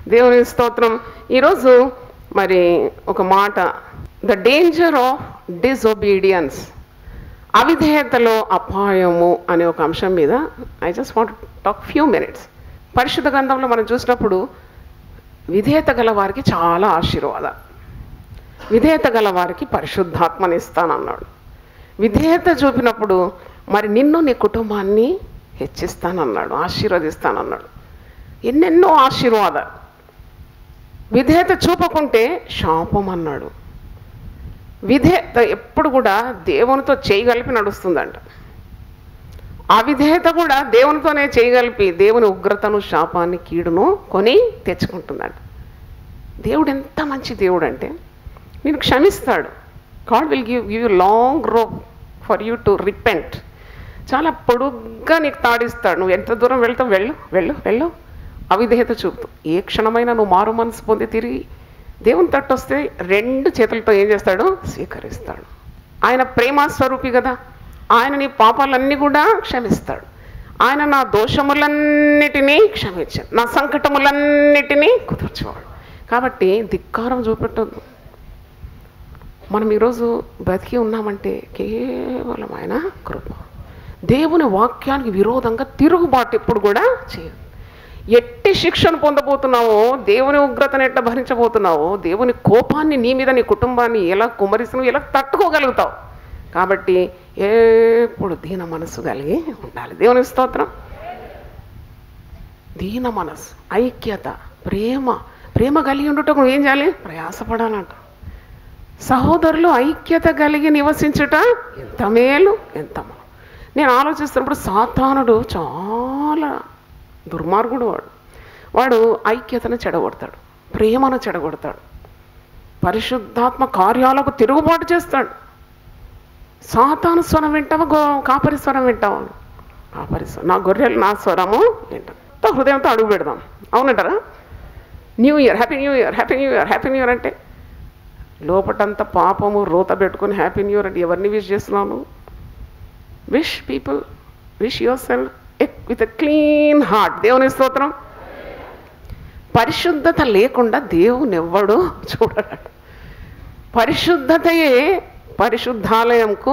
దేవుని స్తోత్రం ఈరోజు మరి ఒక మాట ద డేంజర్ ఆఫ్ డిసొబీడియన్స్ అవిధేయతలో అపాయము అనే ఒక అంశం మీద I just want talk few minutes పరిశుద్ధ గ్రంథంలో మనం చూసినప్పుడు విధేయత గల వారికి చాలా ఆశీర్వాదాలు విధేయత గల వారికి పరిశుద్ధాత్మని ఇస్తానన్నాడు విధేయత చూపినప్పుడు మరి నిన్ను నీ కుటుంబాన్ని హెచ్చిస్తానన్నాడు ఆశీర్వదిస్తానన్నాడు ఎన్నెన్నో ఆశీర్వాదాలు విధేయత చూపకుంటే శాపం అన్నాడు విధేయత ఎప్పుడు కూడా దేవునితో చేయగలిపి నడుస్తుందంట అవిధేయత కూడా దేవునితోనే చేయగలిపి దేవుని ఉగ్రతను శాపాన్ని కీడును కొని తెచ్చుకుంటుందంట దేవుడు ఎంత మంచి దేవుడు అంటే నేను క్షమిస్తాడు God will give give you long rope for you to repent చాలా పొడుగ్గా నీకు తాడిస్తాడు నువ్వు ఎంత దూరం వెళ్తావు వెళ్ళు వెళ్ళు వెళ్ళు అవిధేయత చూపుతూ ఏ క్షణమైనా నువ్వు మారు మనసు పొంది తిరిగి దేవుని తట్టు వస్తే రెండు చేతులతో ఏం చేస్తాడు స్వీకరిస్తాడు ఆయన ప్రేమ స్వరూపి కదా ఆయన నీ పాపాలన్నీ కూడా క్షమిస్తాడు ఆయన నా దోషములన్నిటినీ క్షమించాడు నా సంకటములన్నిటినీ కుదుర్చేవాడు కాబట్టి ధిక్కారం చూపెట్టద్దు మనం ఈరోజు బ్రతికి ఉన్నామంటే కేవలం ఆయన కృప దేవుని వాక్యానికి విరోధంగా తిరుగుబాటు ఎప్పుడు కూడా చేయదు ఎట్టి శిక్షను పొందబోతున్నావో దేవుని ఉగ్రతను ఎట్లా భరించబోతున్నావో దేవుని కోపాన్ని నీ మీద నీ కుటుంబాన్ని ఎలా కుమరిస్తున్నావు ఎలా తట్టుకోగలుగుతావు కాబట్టి ఎప్పుడు దీన మనస్సు కలిగి ఉండాలి దేవుని స్తోత్రం దీన మనస్సు ఐక్యత ప్రేమ ప్రేమ కలిగి ఉండటం ఏం చేయాలి ప్రయాసపడాలంట సహోదరులు ఐక్యత కలిగి నివసించుట ఎంత మేలు ఎంత మ- నేను ఆలోచిస్తున్నప్పుడు సాతానుడు చాలా దుర్మార్గుడు వాడు వాడు ఐక్యతను చెడగొడతాడు ప్రేమను చెడగొడతాడు పరిశుద్ధాత్మ కార్యాలకు తిరుగుబాటు చేస్తాడు సాతాను స్వరం వింటావా గో కాపరి స్వరం వింటావా కాపరి స్వరం నా గొర్రెలు నా స్వరము వింటాం తో హృదయంతో అడుగు పెడదాం అవునంటారా new year happy new year happy new year happy new year అంటే లోపటంతా పాపము రోత పెట్టుకొని హ్యాపీ న్యూ ఇయర్ అంటే ఎవరిని విష్ చేస్తున్నాను wish people wish yourself with a clean heart దేవుని స్తోత్రం పరిశుద్ధత లేకుండా దేవుని ఎవ్వడు చూడడు పరిశుద్ధతయే పరిశుద్ధాలయంకు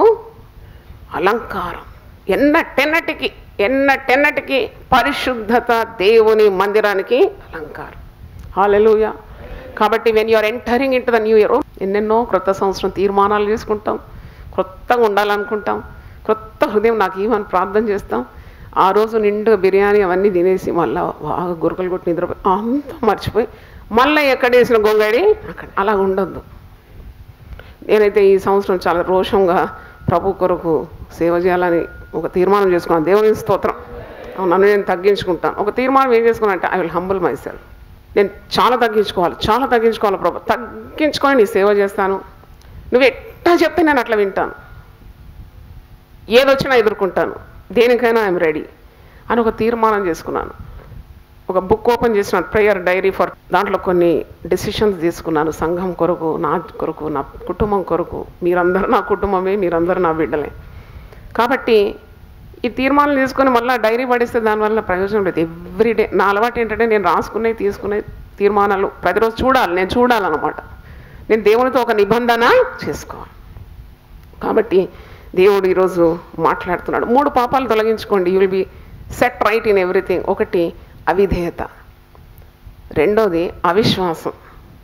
అలంకారం ఎన్నటెన్నటికి ఎన్నటెన్నటికి పరిశుద్ధత దేవుని మందిరానికి అలంకారం హాలెలూయా కాబట్టి when you are entering into the new year ఎన్నెన్నో క్రొత్త సంవత్సరం తీర్మానాలు చేసుకుంటాం కొత్తగా ఉండాలనుకుంటాం కొత్త హృదయం నాకు ఇవ్వని ప్రార్థన చేస్తాం ఆ రోజు నిండుగా బిర్యానీ అవన్నీ తినేసి మళ్ళీ బాగా గురకలు కొట్టి నిద్రపోయి అంతా మర్చిపోయి మళ్ళీ ఎక్కడ వేసిన గొంగడి అక్కడ అలా ఉండొద్దు నేనైతే ఈ సంవత్సరం చాలా రోషంగా ప్రభు కొరకు సేవ చేయాలని ఒక తీర్మానం చేసుకున్నాను దేవుని స్తోత్రం అవును, నన్ను నేను తగ్గించుకుంటాను ఒక తీర్మానం ఏం చేసుకున్నాను అంటే I will humble myself నేను చాలా తగ్గించుకోవాలి చాలా తగ్గించుకోవాలి ప్రభు తగ్గించుకొని నీ సేవ చేస్తాను నువ్వు ఎట్టా చెప్తే నేను అట్లా వింటాను ఏదొచ్చినా ఎదుర్కొంటాను దేనికైనా ఐఎమ్ రెడీ అని ఒక తీర్మానం చేసుకున్నాను ఒక బుక్ ఓపెన్ చేసిన ప్రేయర్ డైరీ ఫర్ దాంట్లో కొన్ని డెసిషన్స్ తీసుకున్నాను సంఘం కొరకు నా కొరకు నా కుటుంబం కొరకు మీరందరూ నా కుటుంబమే మీరందరూ నా బిడ్డలే కాబట్టి ఈ తీర్మానం తీసుకొని మళ్ళీ డైరీ పడిస్తే దానివల్ల ప్రయోజనం లేదు ఎవ్రీడే నా అలవాటు ఏంటంటే నేను రాసుకునే తీసుకునే తీర్మానాలు ప్రతిరోజు చూడాలి నేను చూడాలన్నమాట నేను దేవునితో ఒక నిబంధన చేసుకోవాలి కాబట్టి దేవుడు ఈరోజు మాట్లాడుతున్నాడు మూడు పాపాలు తొలగించుకోండి you will be set right in everything ఒకటి అవిధేయత రెండోది అవిశ్వాసం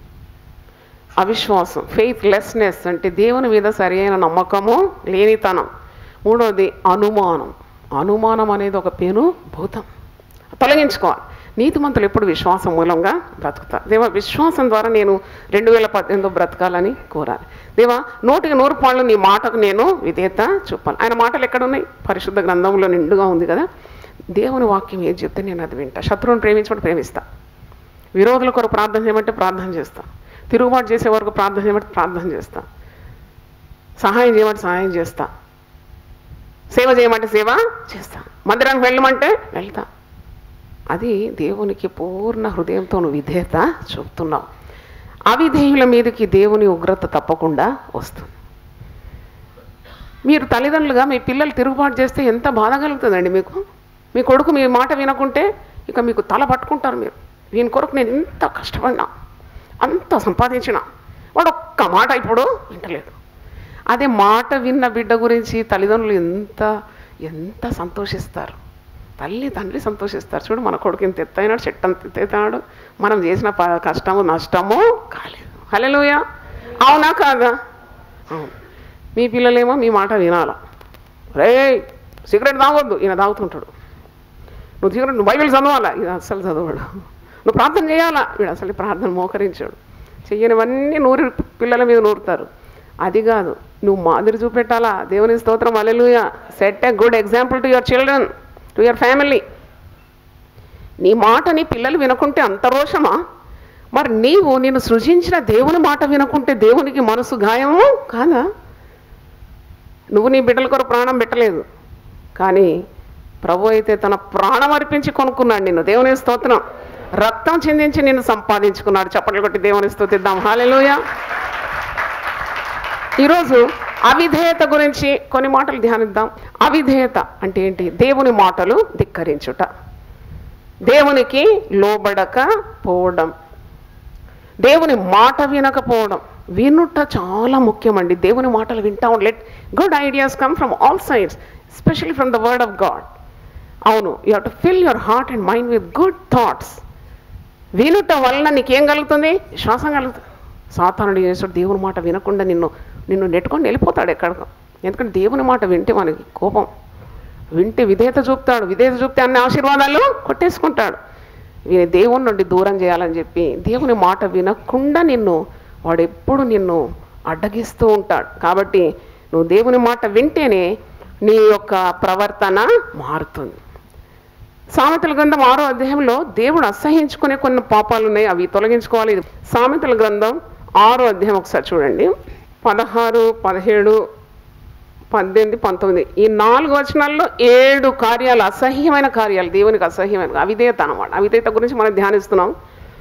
అవిశ్వాసం ఫెయిత్ లెస్నెస్ అంటే దేవుని మీద సరైన నమ్మకము లేనితనం మూడోది అనుమానం అనుమానం అనేది ఒక పెను భూతం తొలగించుకోవాలి నీతిమంతులు ఎప్పుడు విశ్వాసం మూలంగా బ్రతుకుతారు దేవా విశ్వాసం ద్వారా నేను రెండు వేల పద్దెనిమిదిలో బ్రతకాలని కోరాలి దేవా నూటికి నూరు పాళ్ళు నీ మాటకు నేను విధేయత చూపాలి ఆయన మాటలు ఎక్కడున్నాయి పరిశుద్ధ గ్రంథంలో నిండుగా ఉంది కదా దేవుని వాక్యం ఏది చెప్తే నేను అది వింటా శత్రువుని ప్రేమించమంటే ప్రేమిస్తా విరోధుల కొరకు ప్రార్థన చేయమంటే ప్రార్థన చేస్తా తిరుగుబాటు చేసే వరకు ప్రార్థన చేయమంటే ప్రార్థన చేస్తా సహాయం చేయమంటే సహాయం చేస్తా సేవ చేయమంటే సేవ చేస్తా మందిరానికి వెళ్ళమంటే వెళ్తా అది దేవునికి పూర్ణ హృదయంతో నువ్వు విధేయత చూపుతున్నావు అవిధేయుల మీదకి దేవుని ఉగ్రత తప్పకుండా వస్తుంది మీరు తల్లిదండ్రులుగా మీ పిల్లలు తిరుగుబాటు చేస్తే ఎంత బాధ కలుగుతుందండి మీకు మీ కొడుకు మీ మాట వినకుంటే ఇక మీకు తల పట్టుకుంటారు మీరు వీని కొరకు నేను ఇంత కష్టపడినా అంత సంపాదించిన వాడు ఒక్క మాట ఇప్పుడు వింటలేడు అదే మాట విన్న బిడ్డ గురించి తల్లిదండ్రులు ఎంత ఎంత సంతోషిస్తారు తల్లి తండ్రి సంతోషిస్తారు చూడు మన కొడుకు ఇంత ఎత్తైనాడు చెట్టు అంత ఎత్తైనాడు మనం చేసిన ప- కష్టము నష్టము కాలేదు హలోయ అవునా కాదా అవును మీ పిల్లలేమో మీ మాట వినాల రే సిగరెట్ తాగొద్దు ఈయన తాగుతుంటాడు నువ్వు సిగరెట్ నువ్వు బైబిల్ చదవాలా ఇది అస్సలు చదవడు నువ్వు ప్రార్థన చేయాలా వీడు అసలు ప్రార్థన మోకరించాడు చెయ్యనివన్నీ నూరి పిల్లల మీద నూరుతారు అది కాదు నువ్వు మాదిరి చూపెట్టాలా దేవుని స్తోత్రం hallelujah set a good example to your children to your family నీ మాటని పిల్లలు వినకుంటే అంత రోషమా మరి నీవు నేను సృజించిన దేవుని మాట వినకుంటే దేవునికి మనసు గాయము కాదా నువ్వు నీ బిడ్డల కొరకు ప్రాణం పెట్టలేదు కానీ ప్రభు అయితే తన ప్రాణం అర్పించి కొనుక్కున్నాడు నిన్ను దేవుని స్తోత్రం రక్తం చిందించి నిన్ను సంపాదించుకున్నాడు చప్పట్లు కొట్టి దేవుని స్తుతిద్దాం హాలెలూయ ఈరోజు అవిధేయత గురించి కొన్ని మాటలు ధ్యానిద్దాం అవిధేయత అంటే ఏంటి దేవుని మాటలు ధిక్కరించుట దేవునికి లోబడక పోవడం దేవుని మాట వినకపోవడం వినుట చాలా ముఖ్యమండి దేవుని మాటలు వింటా ఉండి let good ideas come from all sides especially from the word of God అవును you have to fill your heart and mind with good thoughts వినుట వలన నీకేం కలుగుతుంది శ్వాసం కలుగుతుంది సాతానుడు చేసాడు దేవుని మాట వినకుండా నిన్ను నిన్ను నెట్టుకొని వెళ్ళిపోతాడు ఎక్కడికో ఎందుకంటే దేవుని మాట వింటే మనకి కోపం వింటే విధేయత చూపుతాడు విధేయత చూపితే అన్ని ఆశీర్వాదాలు కొట్టేసుకుంటాడు వీని దేవుని నుండి దూరం చేయాలని చెప్పి దేవుని మాట వినకుండా నిన్ను వాడు ఎప్పుడు నిన్ను అడ్డగిస్తూ ఉంటాడు కాబట్టి నువ్వు దేవుని మాట వింటేనే నీ యొక్క ప్రవర్తన మారుతుంది సామెతల గ్రంథం ఆరో అధ్యాయంలో దేవుడు అసహించుకునే కొన్ని పాపాలు ఉన్నాయి అవి తొలగించుకోవాలి ఇది సామెతల గ్రంథం ఆరో అధ్యాయం ఒకసారి చూడండి పదహారు పదిహేడు పద్దెనిమిది పంతొమ్మిది ఈ నాలుగు వచనాల్లో ఏడు కార్యాలు అసహ్యమైన కార్యాలు దేవునికి అసహ్యమైన అవిధేయత అనమాట అవిధేయత గురించి మనం ధ్యానిస్తున్నాం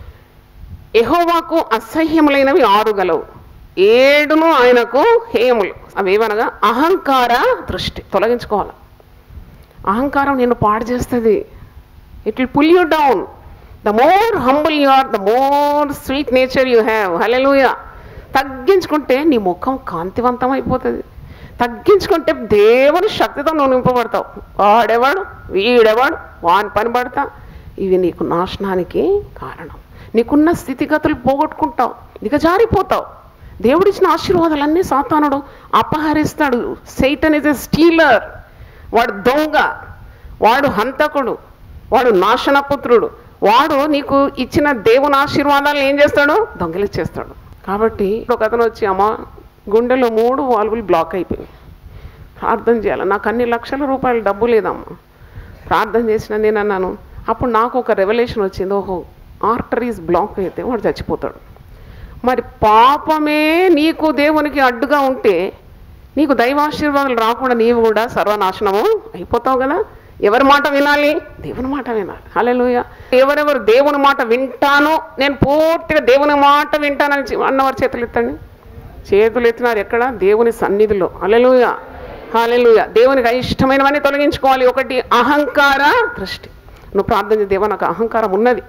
ఎహోవాకు అసహ్యములైనవి ఆరు గలవు ఏడును ఆయనకు హేయములు అవేవనగా అహంకార దృష్టి తొలగించుకోవాలి అహంకారం నిన్ను పాడు చేస్తుంది it will pull you down the more humble you are the more sweet nature you have hallelujah తగ్గించుకుంటే నీ ముఖం కాంతివంతం అయిపోతుంది తగ్గించుకుంటే దేవుని శక్తితో నువ్వు నింపబడతావు వాడెవాడు వీడెవాడు వాని పని పడతా ఇవి నీకు నాశనానికి కారణం నీకున్న స్థితిగతులు పోగొట్టుకుంటావు దిగజారిపోతావు దేవుడిచ్చిన ఆశీర్వాదాలన్నీ సాతానుడు అపహరిస్తాడు సైటన్ ఇస్ ఎ స్టీలర్ వాడు దొంగ వాడు హంతకుడు వాడు నాశనపుత్రుడు వాడు నీకు ఇచ్చిన దేవుని ఆశీర్వాదాలను ఏం చేస్తాడు దొంగలిచ్చేస్తాడు కాబట్టి ఒక అతను వచ్చి అమ్మ గుండెలో మూడు వాల్వులు బ్లాక్ అయిపోయాయి ప్రార్థన చేయాలి నాకు అన్ని లక్షల రూపాయలు డబ్బు లేదమ్మా ప్రార్థన చేసిన నేను అన్నాను అప్పుడు నాకు ఒక రెవల్యూషన్ వచ్చింది ఓహో ఆర్టరీస్ బ్లాక్ అయితే వాడు చచ్చిపోతాడు మరి పాపమే నీకు దేవునికి అడ్డుగా ఉంటే నీకు దైవాశీర్వాదాలు రాకుండా నీవు కూడా సర్వనాశనము అయిపోతావు కదా ఎవరి మాట వినాలి దేవుని మాట వినాలి హల్లెలూయా ఎవరెవరు దేవుని మాట వింటాను నేను పూర్తిగా దేవుని మాట వింటానని చె- అన్నవారు చేతులు ఎత్తండి చేతులు ఎత్తినారు ఎక్కడ దేవుని సన్నిధిలో హల్లెలూయ హల్లెలూయ దేవునికి అయిష్టమైనవన్నీ తొలగించుకోవాలి ఒకటి అహంకార దృష్టి నువ్వు ప్రార్థన చేయ దేవా నాకు అహంకారం ఉన్నది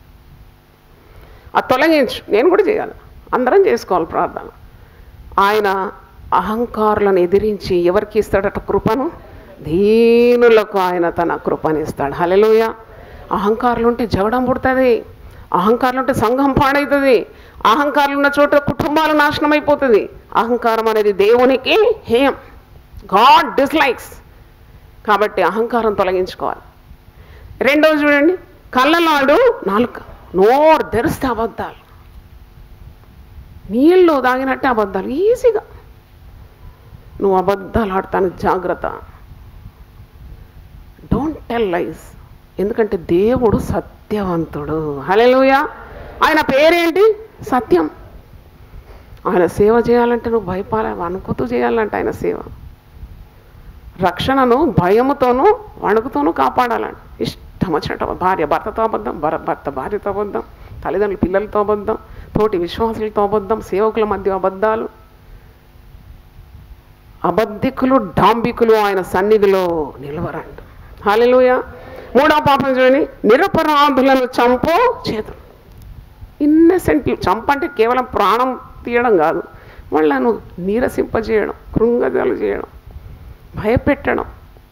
అది తొలగించు నేను కూడా చేయాలి అందరం చేసుకోవాలి ప్రార్థన ఆయన అహంకారులను ఎదిరించి ఎవరికి ఇస్తాడట కృపను దీనులకు ఆయన తన కృపను ఇస్తాడు హలెలుయ అహంకారులు ఉంటే జగడం పుడుతుంది అహంకారులు ఉంటే సంఘం పాడవుతుంది అహంకారులు ఉన్న చోట కుటుంబాలు నాశనం అయిపోతుంది అహంకారం అనేది దేవునికి హేయం గాడ్ డిస్లైక్స్ కాబట్టి అహంకారం తొలగించుకోవాలి రెండోది చూడండి కళ్ళలాడు నాలుక నోరు తెరిస్తే అబద్ధాలు నీళ్ళు తాగినట్టే అబద్ధాలు ఈజీగా నువ్వు అబద్ధాలు ఆడతాను జాగ్రత్త డోంట్ టెల్ లైస్ ఎందుకంటే దేవుడు సత్యవంతుడు హలెలుయ ఆయన పేరేంటి సత్యం ఆయన సేవ చేయాలంటే నువ్వు భయపాల వణుకుతూ చేయాలంటే ఆయన సేవ రక్షణను భయముతోనూ వణుకుతోనూ కాపాడాలండి ఇష్టం వచ్చినట్టు భార్య భర్తతో అబద్ధం భర- భర్త భార్యతో అబద్ధం తల్లిదండ్రులు పిల్లలతో అబద్ధం తోటి విశ్వాసులతో అబద్ధం సేవకుల మధ్య అబద్ధాలు అబద్ధికులు డాంబికులు ఆయన సన్నిధిలో నిలవరంట హాలెలుయ మూడవ పాపం చూడండి నిరపరాధులను చంపో చేతులు ఇన్నసెంట్ చంప అంటే కేవలం ప్రాణం తీయడం కాదు వాళ్ళను నీరసింపజేయడం కృంగదలు చేయడం భయపెట్టడం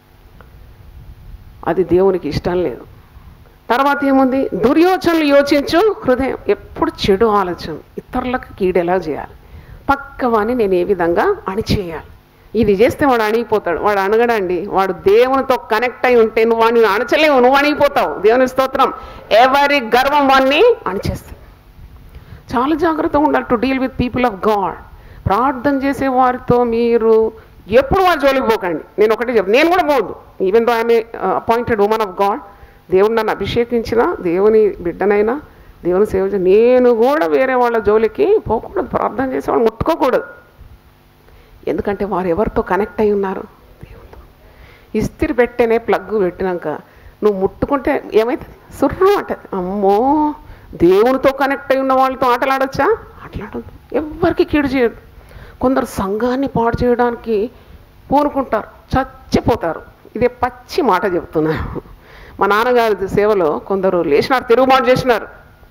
అది దేవునికి ఇష్టం లేదు తర్వాత ఏముంది దుర్యోచనలు యోచించు హృదయం ఎప్పుడు చెడు ఆలోచన ఇతరులకు కీడెలా చేయాలి పక్కవాని నేను ఏ విధంగా అణిచేయాలి ఇది చేస్తే వాడు అణిగిపోతాడు వాడు అణగడండి వాడు దేవునితో కనెక్ట్ అయి ఉంటే నువ్వు వాడిని అణచలేవు నువ్వు అణిగిపోతావు దేవుని స్తోత్రం ఎవరి గర్వం వాడిని అణిచేస్తుంది చాలా జాగ్రత్తగా ఉండాలి to deal with people of God ప్రార్థన చేసే వారితో మీరు ఎప్పుడు వారి జోలికి పోకండి నేను ఒకటే చెప్ నేను కూడా పోవద్దు even though I'm appointed women of God దేవుడు నన్ను అభిషేకించిన దేవుని బిడ్డనైనా దేవుని సేవ చే- నేను కూడా వేరే వాళ్ళ జోలికి పోకూడదు ప్రార్థన చేసే వాళ్ళు ముట్టుకోకూడదు ఎందుకంటే వారు ఎవరితో కనెక్ట్ అయి ఉన్నారు దేవునితో ఇస్తిరి పెట్టేనే ప్లగ్ పెట్టినాక నువ్వు ముట్టుకుంటే ఏమైతుంది సుర్రు అంటది అమ్మో దేవునితో కనెక్ట్ అయి ఉన్న వాళ్ళతో ఆటలాడొచ్చా ఆటలాడొద్దు ఎవరికి కీడు చేయదు కొందరు సంఘాన్ని పాడు చేయడానికి పూనుకుంటారు చచ్చిపోతారు ఇదే పచ్చి మాట చెప్తున్నాను మా నాన్నగారి సేవలో కొందరు లేచినారు తిరుగుబాటు చేసినారు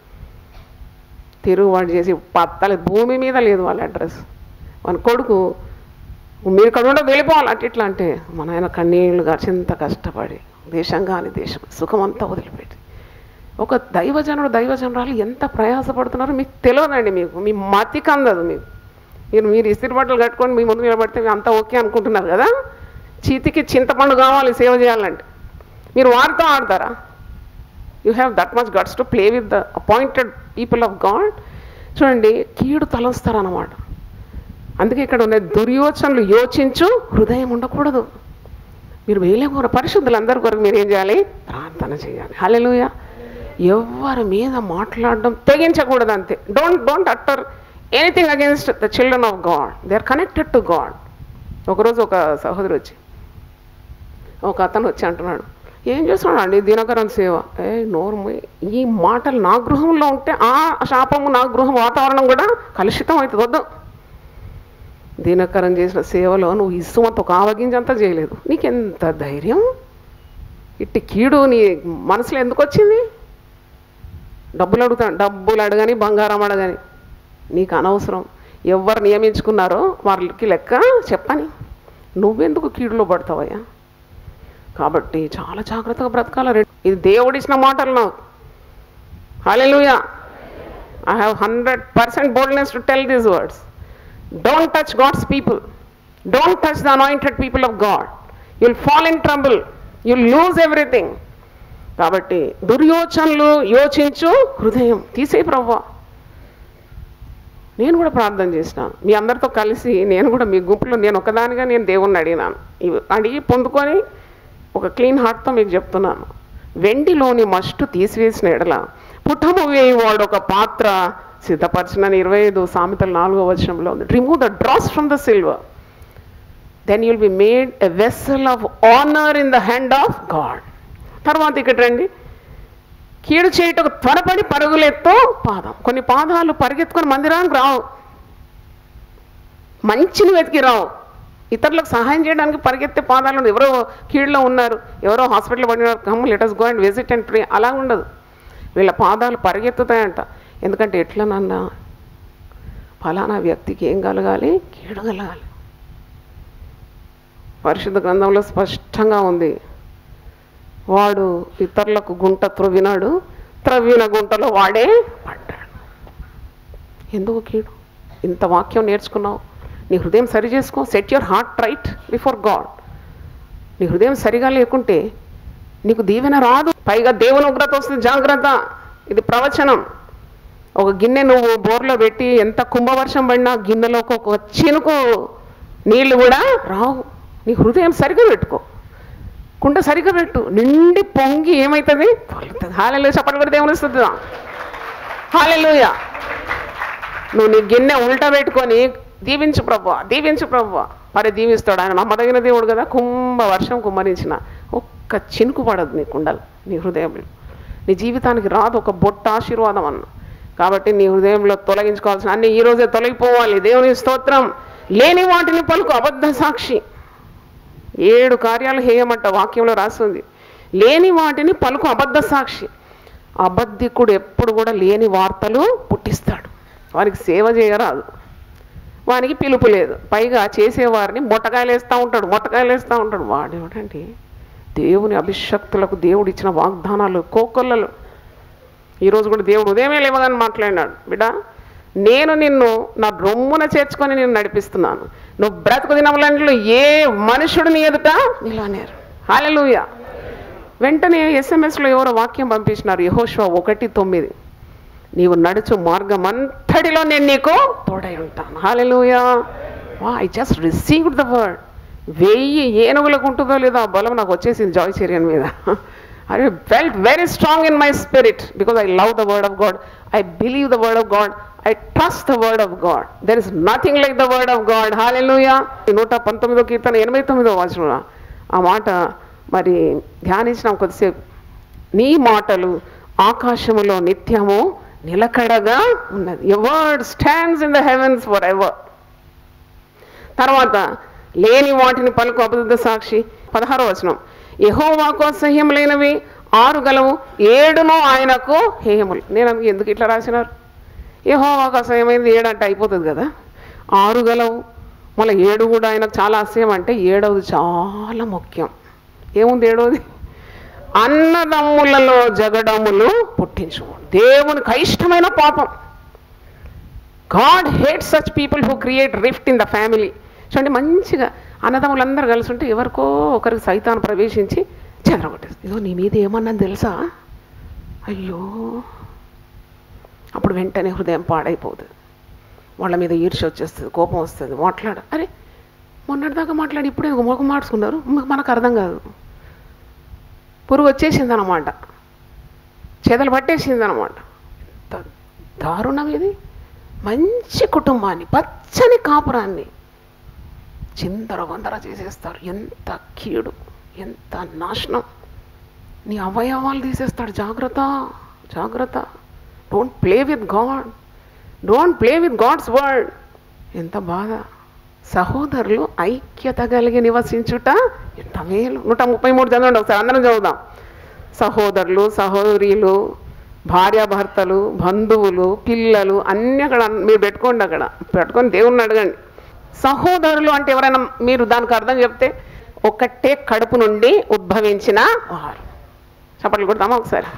తిరుగుబాటు చేసి పత్తల భూమి మీద లేదు వాళ్ళ అడ్రస్ వాళ్ళ కొడుకు మీరు ఇక్కడ ఉండ వెళ్ళిపోవాలి అట్ట ఇట్లా అంటే మన ఆయన కన్నీళ్ళు చింత కష్టపడి దేశం కాని దేశం సుఖమంతా వదిలిపెట్టి ఒక దైవజనుడు దైవజనురాలు ఎంత ప్రయాసపడుతున్నారో మీకు తెలియదండి మీకు మీ మతికి అందదు మీకు మీరు మీరు ఇస్త్రీ బట్టలు కట్టుకొని మీ ముందు నిలబడితే మీరు అంతా ఓకే అనుకుంటున్నారు కదా చీతికి చింతపండు కావాలి సేవ చేయాలంటే మీరు వారితో ఆడతారా you have that much guts to play with the appointed people of God చూడండి కీడు తలంస్తారన్నమాట అందుకే ఇక్కడ ఉన్న దుర్యోచనలు యోచించు హృదయం ఉండకూడదు మీరు వేయలేకూడదు పరిశుద్ధులందరి కొరకు మీరు ఏం చేయాలి ప్రార్థన చేయాలి హల్లెలూయా ఎవరి మీద మాట్లాడడం తెగించకూడదు అంతే don't don't utter anything against the children of God they are connected to God ఒకరోజు ఒక సహోదరు వచ్చి ఒక అతను వచ్చి అంటున్నాడు ఏం చేస్తున్నాడు అండి దినకరన్ సేవ ఏ నోరు మూయ్. ఈ మాటలు నా గృహంలో ఉంటే ఆ శాపము నా గృహం వాతావరణం కూడా కలుషితం అవుతుంది వద్దు దినకరం చేసిన సేవలో నువ్వు ఇసుమంత ఒక ఆవగింజంతా చేయలేదు నీకెంత ధైర్యం ఇట్టి కీడు నీ మనసులో ఎందుకు వచ్చింది డబ్బులు అడుగుతాను డబ్బులు అడగని బంగారం అడగని నీకు అనవసరం ఎవరు నియమించుకున్నారో వాళ్ళకి లెక్క చెప్పని నువ్వెందుకు కీడులో పడతావయ్యా కాబట్టి చాలా జాగ్రత్తగా బ్రతకాల ఇది దేవుడిచ్చిన మాటలు నాకు hallelujah I have hundred percent boldness to tell these words don't touch God's people don't touch the anointed people of God you'll fall in trouble you'll lose everything కాబట్టి దుర్యోచనలు యోచించు హృదయం తీసే ప్రవ్వా నేను కూడా ప్రార్థన చేసినాను మీ అందరితో కలిసి నేను కూడా మీ గుంపులో నేను ఒకదానిగా నేను దేవుణ్ణి అడిగినాను ఇవి అడిగి పొందుకొని ఒక క్లీన్ హార్ట్తో మీకు చెప్తున్నాను వెండిలోని మస్టు తీసివేసిన ఎడల పుట్టము వేయవాడు ఒక పాత్ర సిద్ధపరచిన ఇరవై ఐదు సామెతల నాలుగో వచనంలో ఉంది remove the dross from the silver then you'll be made a vessel of honour in the hand of God తర్వాత ఇక్కడ రండి కీడు చేయుటకు త్వరపడి పరుగులెత్తో పాదం కొన్ని పాదాలు పరిగెత్తుకొని మందిరానికి రావు మంచిని వెతికి రావు ఇతరులకు సహాయం చేయడానికి పరిగెత్తే పాదాలు ఉండవు. ఎవరో కీడులో ఉన్నారు ఎవరో హాస్పిటల్ పడినారు come let us go and visit and pray అలా ఉండదు వీళ్ళ పాదాలు పరిగెత్తుతాయంట ఎందుకంటే ఎట్లనన్నా ఫలానా వ్యక్తికి ఏం కలగాలి కీడు కలగాలి పరిశుద్ధ గ్రంథంలో స్పష్టంగా ఉంది వాడు ఇతరులకు గుంట త్రవ్వినాడు త్రవ్విన గుంటలో వాడే పడ్డాడు ఎందుకు కీడు ఇంత వాక్యం నేర్చుకున్నావు నీ హృదయం సరి చేసుకో set your heart right before God నీ హృదయం సరిగా లేకుంటే నీకు దీవెన రాదు పైగా దేవుని ఉగ్రత వస్తుంది జాగ్రత్త ఇది ప్రవచనం ఒక గిన్నె నువ్వు బోర్లో పెట్టి ఎంత కుంభవర్షం పడినా గిన్నెలోకి ఒక చినుకు నీళ్లు కూడా రావు నీ హృదయం సరిగా పెట్టుకో కుండ సరిగా పెట్టు నిండి పొంగి ఏమవుతుంది పొలుతుంది హాలెలు చప్పటి పెడితే ఏమనిస్తుంది హాలెలుయ నువ్వు నీ గిన్నె ఉల్టా పెట్టుకొని దీవించు ప్రభు దీవించు ప్రభు మరి దీవిస్తాడు ఆయన నమ్మదగిన దేవుడు కదా కుంభ వర్షం కుమ్మరించిన ఒక్క చినుకు పడదు నీ కుండలు నీ హృదయంలో నీ జీవితానికి రాదు ఒక బొట్ట ఆశీర్వాదం అన్న కాబట్టి నీ హృదయంలో తొలగించుకోవాల్సిన అన్ని ఈ రోజే తొలగిపోవాలి దేవుని స్తోత్రం లేని వాటిని పలుకు అబద్ధ సాక్షి ఏడు కార్యాలు హేయమంట వాక్యంలో రాస్తుంది లేని వాటిని పలుకు అబద్ధ సాక్షి అబద్ధికుడు ఎప్పుడు కూడా లేని వార్తలు పుట్టిస్తాడు వారికి సేవ చేయరాదు వానికి పిలుపు లేదు పైగా చేసేవారిని మొట్టకాయలు వేస్తూ ఉంటాడు మొట్టకాయలు వేస్తూ ఉంటాడు వాడు ఏమిటంటే దేవుని అభిషక్తులకు దేవుడు ఇచ్చిన వాగ్దానాలు కోకొల్లలు ఈరోజు కూడా దేవుడు ఉదయమే లేవగానే మాట్లాడినాడు బిడ్డ నేను నిన్ను నా రొమ్మున చేర్చుకొని నేను నడిపిస్తున్నాను నువ్వు బ్రతుకు దినములలో ఏ మనుషుడు నీ ఎదుట నిలవనేరు హాలెలూయ వెంటనే ఎస్ఎంఎస్లో ఎవరో వాక్యం పంపించినారు యహోష్వా ఒకటి తొమ్మిది నీవు నడుచు మార్గం అంతటిలో నేను నీకు తోడై ఉంటాను హాలెలూయా వా I just received the word వెయ్యి ఏనుగులకు ఉంటుందో లేదో ఆ బలం నాకు వచ్చేసింది జాయ్ చర్యన్ మీద I felt very strong in my spirit because I love the word of God I believe the word of God I trust the word of God there is nothing like the word of God hallelujah నూట పంతొమ్మిదో కీర్తన ఎనభై తొమ్మిదో వచనం ఆ మాట మరి ధ్యానించినాం కొద్దిసేపు నీ మాటలు ఆకాశములో నిత్యము నిలకడగా ఉన్నది a word stands in the heavens forever తర్వాత లేని వాటిని పలుకు అబద్ధ సాక్షి పదహారో వచనం యహోవాకు అసహ్యం లేనివి ఆరు గలవు ఏడును ఆయనకు హేయములు నేను అందుకు ఎందుకు ఇట్లా రాసినారు యహోవాకు అసహ్యమైంది ఏడు అంటే అయిపోతుంది కదా ఆరు గలవు మళ్ళీ ఏడు కూడా ఆయనకు చాలా అసహ్యం అంటే ఏడవది చాలా ముఖ్యం ఏముంది ఏడవది అన్నదమ్ములలో జగడములు పుట్టించు దేవునికి ఇష్టమైన పాపం God hate such people who create rift in the family చూడండి మంచిగా అన్నదమ్ములందరూ కలిసి ఉంటే ఎవరికో ఒకరికి సైతాన్ని ప్రవేశించి చెదరగొట్టేస్తుంది ఇదో నీ మీద ఏమన్నది తెలుసా అయ్యో అప్పుడు వెంటనే హృదయం పాడైపోతుంది వాళ్ళ మీద ఈర్ష్య వచ్చేస్తుంది కోపం వస్తుంది మాట్లాడు అరే మొన్నటిదాకా మాట్లాడి ఇప్పుడే మొఖం మార్చుకున్నారు మనకు అర్థం కాదు పురుగు వచ్చేసింది అనమాట చేదలు పట్టేసింది అనమాట దారుణం ఇది మంచి కుటుంబాన్ని పచ్చని కాపురాన్ని చిందర వందర చేసేస్తారు ఎంత కీడు ఎంత నాశనం నీ అవయవాలు తీసేస్తాడు జాగ్రత్త జాగ్రత్త don't play with God don't play with God's word ఎంత బాధ సహోదరులు ఐక్యత కలిగి నివసించుట ఎంత మేలు నూట ముప్పై మూడు చదవండి ఒకసారి అందరం చదువుదాం సహోదరులు సహోదరీలు భార్యాభర్తలు బంధువులు పిల్లలు అన్నీ అక్కడ మీరు పెట్టుకోండి అక్కడ పెట్టుకొని దేవుణ్ణి అడగండి సహోదరులు అంటే ఎవరైనా మీరు దానికి అర్థం చెప్తే ఒకటే కడుపు నుండి ఉద్భవించిన వారు చప్పట్లు కొడతామా ఒకసారి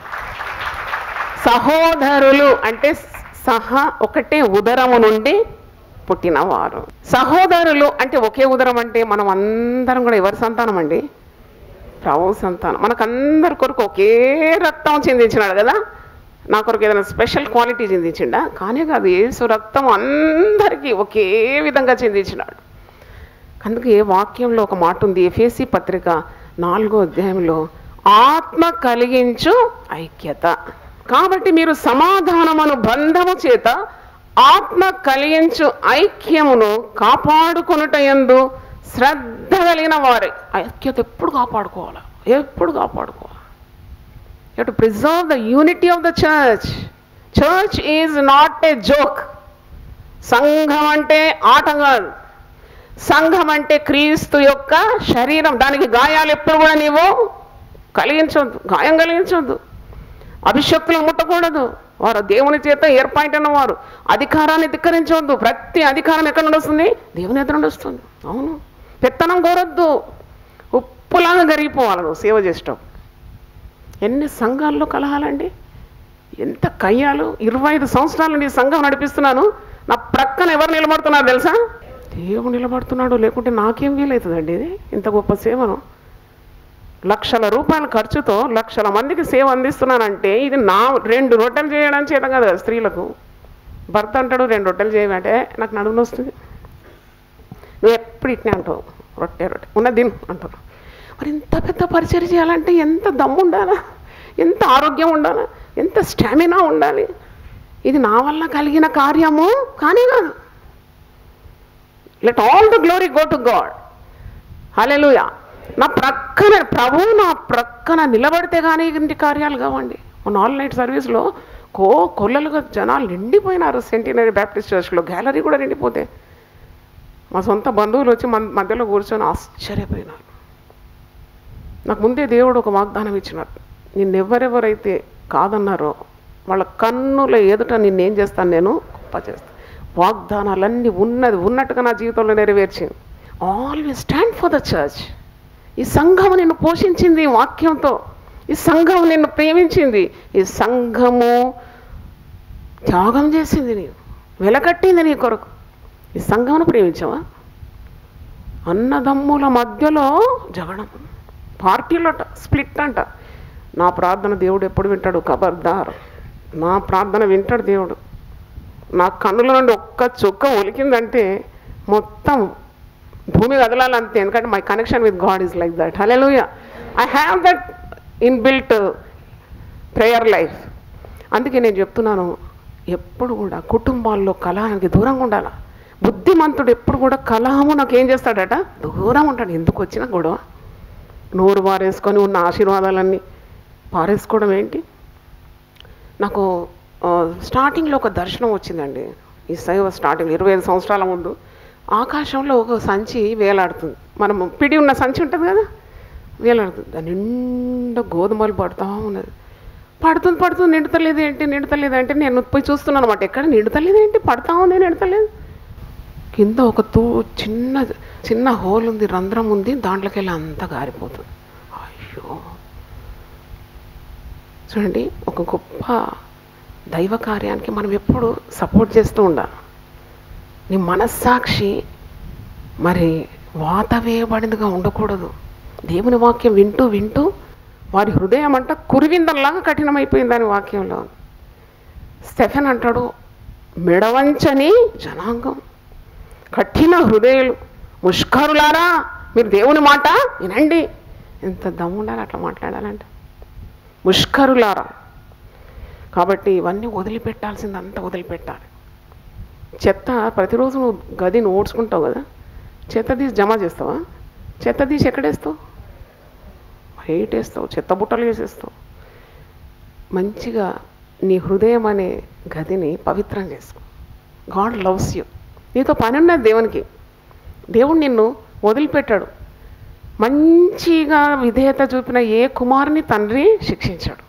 సహోదరులు అంటే సహా ఒకటే ఉదరము నుండి పుట్టినవారు సహోదరులు అంటే ఒకే ఉదరం అంటే మనం అందరం కూడా ఎవరి సంతానం అండి ప్రభు సంతానం మనకందరి కొరకు ఒకే రక్తం చెందించినాడు కదా నా కొరకు ఏదైనా స్పెషల్ క్వాలిటీ చెందించిండా కానీ కాదు ఏసు రక్తం అందరికీ ఒకే విధంగా చెందించినాడు అందుకే వాక్యంలో ఒక మాట ఉంది ఎఫేసి పత్రిక నాలుగో అధ్యాయంలో ఆత్మ కలిగించు ఐక్యత కాబట్టి మీరు సమాధానమును బంధము చేత ఆత్మ కలిగించు ఐక్యమును కాపాడుకొనుట యందు శ్రద్ధ కలిగిన వారే ఐక్యత ఎప్పుడు కాపాడుకోవాలి ఎప్పుడు కాపాడుకోవాలి you to preserve the unity of the church church is not a joke సంఘం అంటే ఆట కాదు సంఘం అంటే క్రీస్తు యొక్క శరీరం దానికి గాయాలు ఎప్పుడు కూడా నీవు కలిగించొద్దు గాయం కలిగించొద్దు అభిషక్తులను ముట్టకూడదు వారు దేవుని చేత ఏర్పాటైన వారు అధికారాన్ని ధిక్కరించవద్దు ప్రతి అధికారం ఎక్కడ నుండి వస్తుంది దేవుని ఎదురు నుండి వస్తుంది అవును పెత్తనం కోరొద్దు ఉప్పులాగా గరిగిపోవాలి నువ్వు సేవ చేస్తావు ఎన్ని సంఘాల్లో కలహాలండి ఎంత కయ్యాలు ఇరవై ఐదు సంవత్సరాల నుండి ఈ సంఘం నడిపిస్తున్నాను నా ప్రక్కన ఎవరు నిలబడుతున్నారు తెలుసా దేవుడు నిలబడుతున్నాడు లేకుంటే నాకేం వీలవుతుందండి ఇది ఇంత గొప్ప సేవను లక్షల రూపాయల ఖర్చుతో లక్షల మందికి సేవ అందిస్తున్నానంటే ఇది నా రెండు రొట్టెలు చేయడం చేత కాదు కదా స్త్రీలకు భర్త అంటాడు రెండు రొట్టెలు చేయమంటే నాకు నడుములు వస్తుంది నువ్వు ఎప్పుడు ఇట్నే అంటావు రొట్టె రొట్టె ఉన్న దిన్ అంటారు మరి ఇంత పెద్ద పరిచయం చేయాలంటే ఎంత దమ్ము ఉండాలా ఎంత ఆరోగ్యం ఉండాలా ఎంత స్టామినా ఉండాలి ఇది నా వల్ల కలిగిన కార్యము కానీ కాదు let all the glory go to God hallelujah నా ప్రక్కన ప్రభు నా ప్రక్కన నిలబడితే కానీ ఇంటి కార్యాలు కావండి మన ఆల్ నైట్ సర్వీస్లో కో కొల్లలుగా జనాలు నిండిపోయినారు సెంటినరీ బ్యాప్టిస్ట్ చర్చ్లో గ్యాలరీ కూడా నిండిపోతే మా సొంత బంధువులు వచ్చి మన మధ్యలో కూర్చొని ఆశ్చర్యపోయినారు నాకు ముందే దేవుడు ఒక వాగ్దానం ఇచ్చినాడు నిన్నెవరెవరైతే కాదన్నారో వాళ్ళ కన్నుల ఎదుట నిన్నేం చేస్తాను నేను గొప్ప చేస్తాను వాగ్దానాలన్నీ ఉన్నది ఉన్నట్టుగా నా జీవితంలో నెరవేర్చింది always stand for the church ఈ సంఘము నిన్ను పోషించింది ఈ వాక్యంతో ఈ సంఘం నిన్ను ప్రేమించింది ఈ సంఘము త్యాగం చేసింది నీవు వెలకట్టింది నీ కొరకు ఈ సంఘమును ప్రేమించావా అన్నదమ్ముల మధ్యలో జగడం పార్టీలట స్ప్లిట్ అంట నా ప్రార్థన దేవుడు ఎప్పుడు వింటాడు ఖబర్దార్ నా ప్రార్థన వింటాడు దేవుడు నా కన్నుల నుండి ఒక్క చుక్క ఒలికిందంటే మొత్తం భూమి కదలాలంతే ఎందుకంటే my connection with God is like that hallelujah I have that inbuilt prayer life అందుకే నేను చెప్తున్నాను ఎప్పుడు కూడా కుటుంబాల్లో కలహానికి దూరంగా ఉండాలి బుద్ధిమంతుడు ఎప్పుడు కూడా కలహము నాకు ఏం చేస్తాడట దూరం ఉంటాడు ఎందుకు వచ్చినా గొడవ నోరు పారేసుకొని ఉన్న ఆశీర్వాదాలన్నీ పారేసుకోవడం ఏంటి నాకు ఆ, స్టార్టింగ్లో ఒక దర్శనం వచ్చిందండి ఈ శైవ స్టార్టింగ్ ఇరవై ఐదు సంవత్సరాల ముందు ఆకాశంలో ఒక సంచి వేలాడుతుంది మనం పిడి ఉన్న సంచి ఉంటుంది కదా వేలాడుతుంది దాని నిండా గోధుమలు పడుతూ ఉన్నది పడుతుంది పడుతుంది నిండుతలేదు ఏంటి నిండుతలేదు అంటే నేను పోయి చూస్తున్నాను అనమాట ఎక్కడ నిండుతలేదు ఏంటి పడతా ఉంది నిండుతలేదు కింద ఒక తూ చిన్న చిన్న హోల్ ఉంది రంధ్రం ఉంది దాంట్లోకి వెళ్ళి అంతా గారిపోతుంది అయ్యో చూడండి ఒక గొప్ప దైవ కార్యానికి మనం ఎప్పుడు సపోర్ట్ చేస్తూ ఉండాలి నీ మనస్సాక్షి మరి వాత వేయబడిందిగా ఉండకూడదు దేవుని వాక్యం వింటూ వింటూ వారి హృదయం అంట కురివిందల్లాగా కఠినమైపోయింది దాని వాక్యంలో స్టెఫెన్ అంటాడు మెడవంచని జనాంగం కఠిన హృదయులు ముష్కరులారా మీరు దేవుని మాట వినండి ఎంత దమ్ము ఉండాలి అట్లా మాట్లాడాలంటే ముష్కరులారా కాబట్టి ఇవన్నీ వదిలిపెట్టాల్సిందంతా వదిలిపెట్టాలి చెత్త ప్రతిరోజు నువ్వు గదిని ఓడ్చుకుంటావు కదా చెత్త తీసి జమ చేస్తావా చెత్త తీసి ఎక్కడేస్తావు బయట వేస్తావు చెత్త బుట్టలు వేసేస్తావు మంచిగా నీ హృదయం అనే గదిని పవిత్రం చేసుకో గాడ్ లవ్స్ యూ నీతో పని ఉన్నది దేవునికి దేవుడు నిన్ను వదిలిపెట్టాడు మంచిగా విధేయత చూపిన ఏ కుమారుని తండ్రి శిక్షించాడు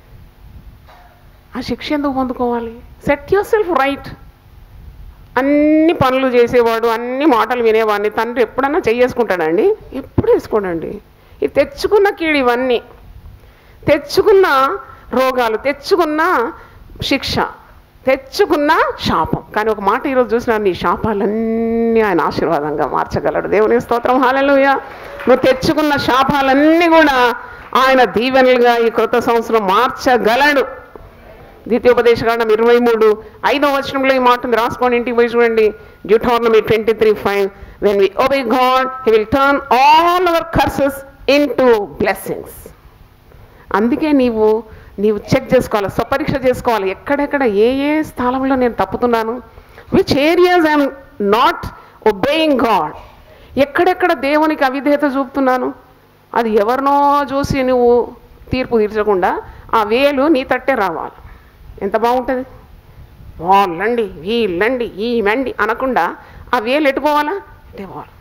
ఆ శిక్ష ఎందుకు పొందుకోవాలి సెట్ యువర్ సెల్ఫ్ రైట్ అన్ని పనులు చేసేవాడు అన్ని మాటలు వినేవాడిని తండ్రి ఎప్పుడన్నా చెయ్యేసుకుంటాడండి ఎప్పుడు వేసుకోడండి ఇది తెచ్చుకున్న కీడు ఇవన్నీ తెచ్చుకున్న రోగాలు తెచ్చుకున్న శిక్ష తెచ్చుకున్న శాపం కానీ ఒక మాట ఈరోజు చూసిన నీ శాపాలన్నీ ఆయన ఆశీర్వాదంగా మార్చగలడు దేవుని స్తోత్రం హాలెలుయ నువ్వు తెచ్చుకున్న శాపాలన్నీ కూడా ఆయన దీవెనలుగా ఈ కృత సంవత్సరం మార్చగలడు ద్వితీయోపదేశకాండం ఇరవై మూడు ఐదో వచనంలో ఈ మాట ఉంది రాసుకోండి ఇంటికి పోయి చూడండి Deuteronomy twenty three five when we obey God he will turn all our curses into blessings అందుకే నీవు నీవు చెక్ చేసుకోవాలి స్వపరీక్ష చేసుకోవాలి ఎక్కడెక్కడ ఏ ఏ స్థలంలో నేను తప్పుతున్నాను which areas I'm not obeying God ఎక్కడెక్కడ దేవునికి అవిధేయత చూపుతున్నాను అది ఎవరినో చూసి నువ్వు తీర్పు తీర్చకుండా ఆ వేలు నీ తట్టే రావాలి ఎంత బాగుంటుంది వాళ్ళండి వీళ్ళండి ఈమెండి అనకుండా ఆ వేలు ఎటు పోవాలా ఇటే పోవాలి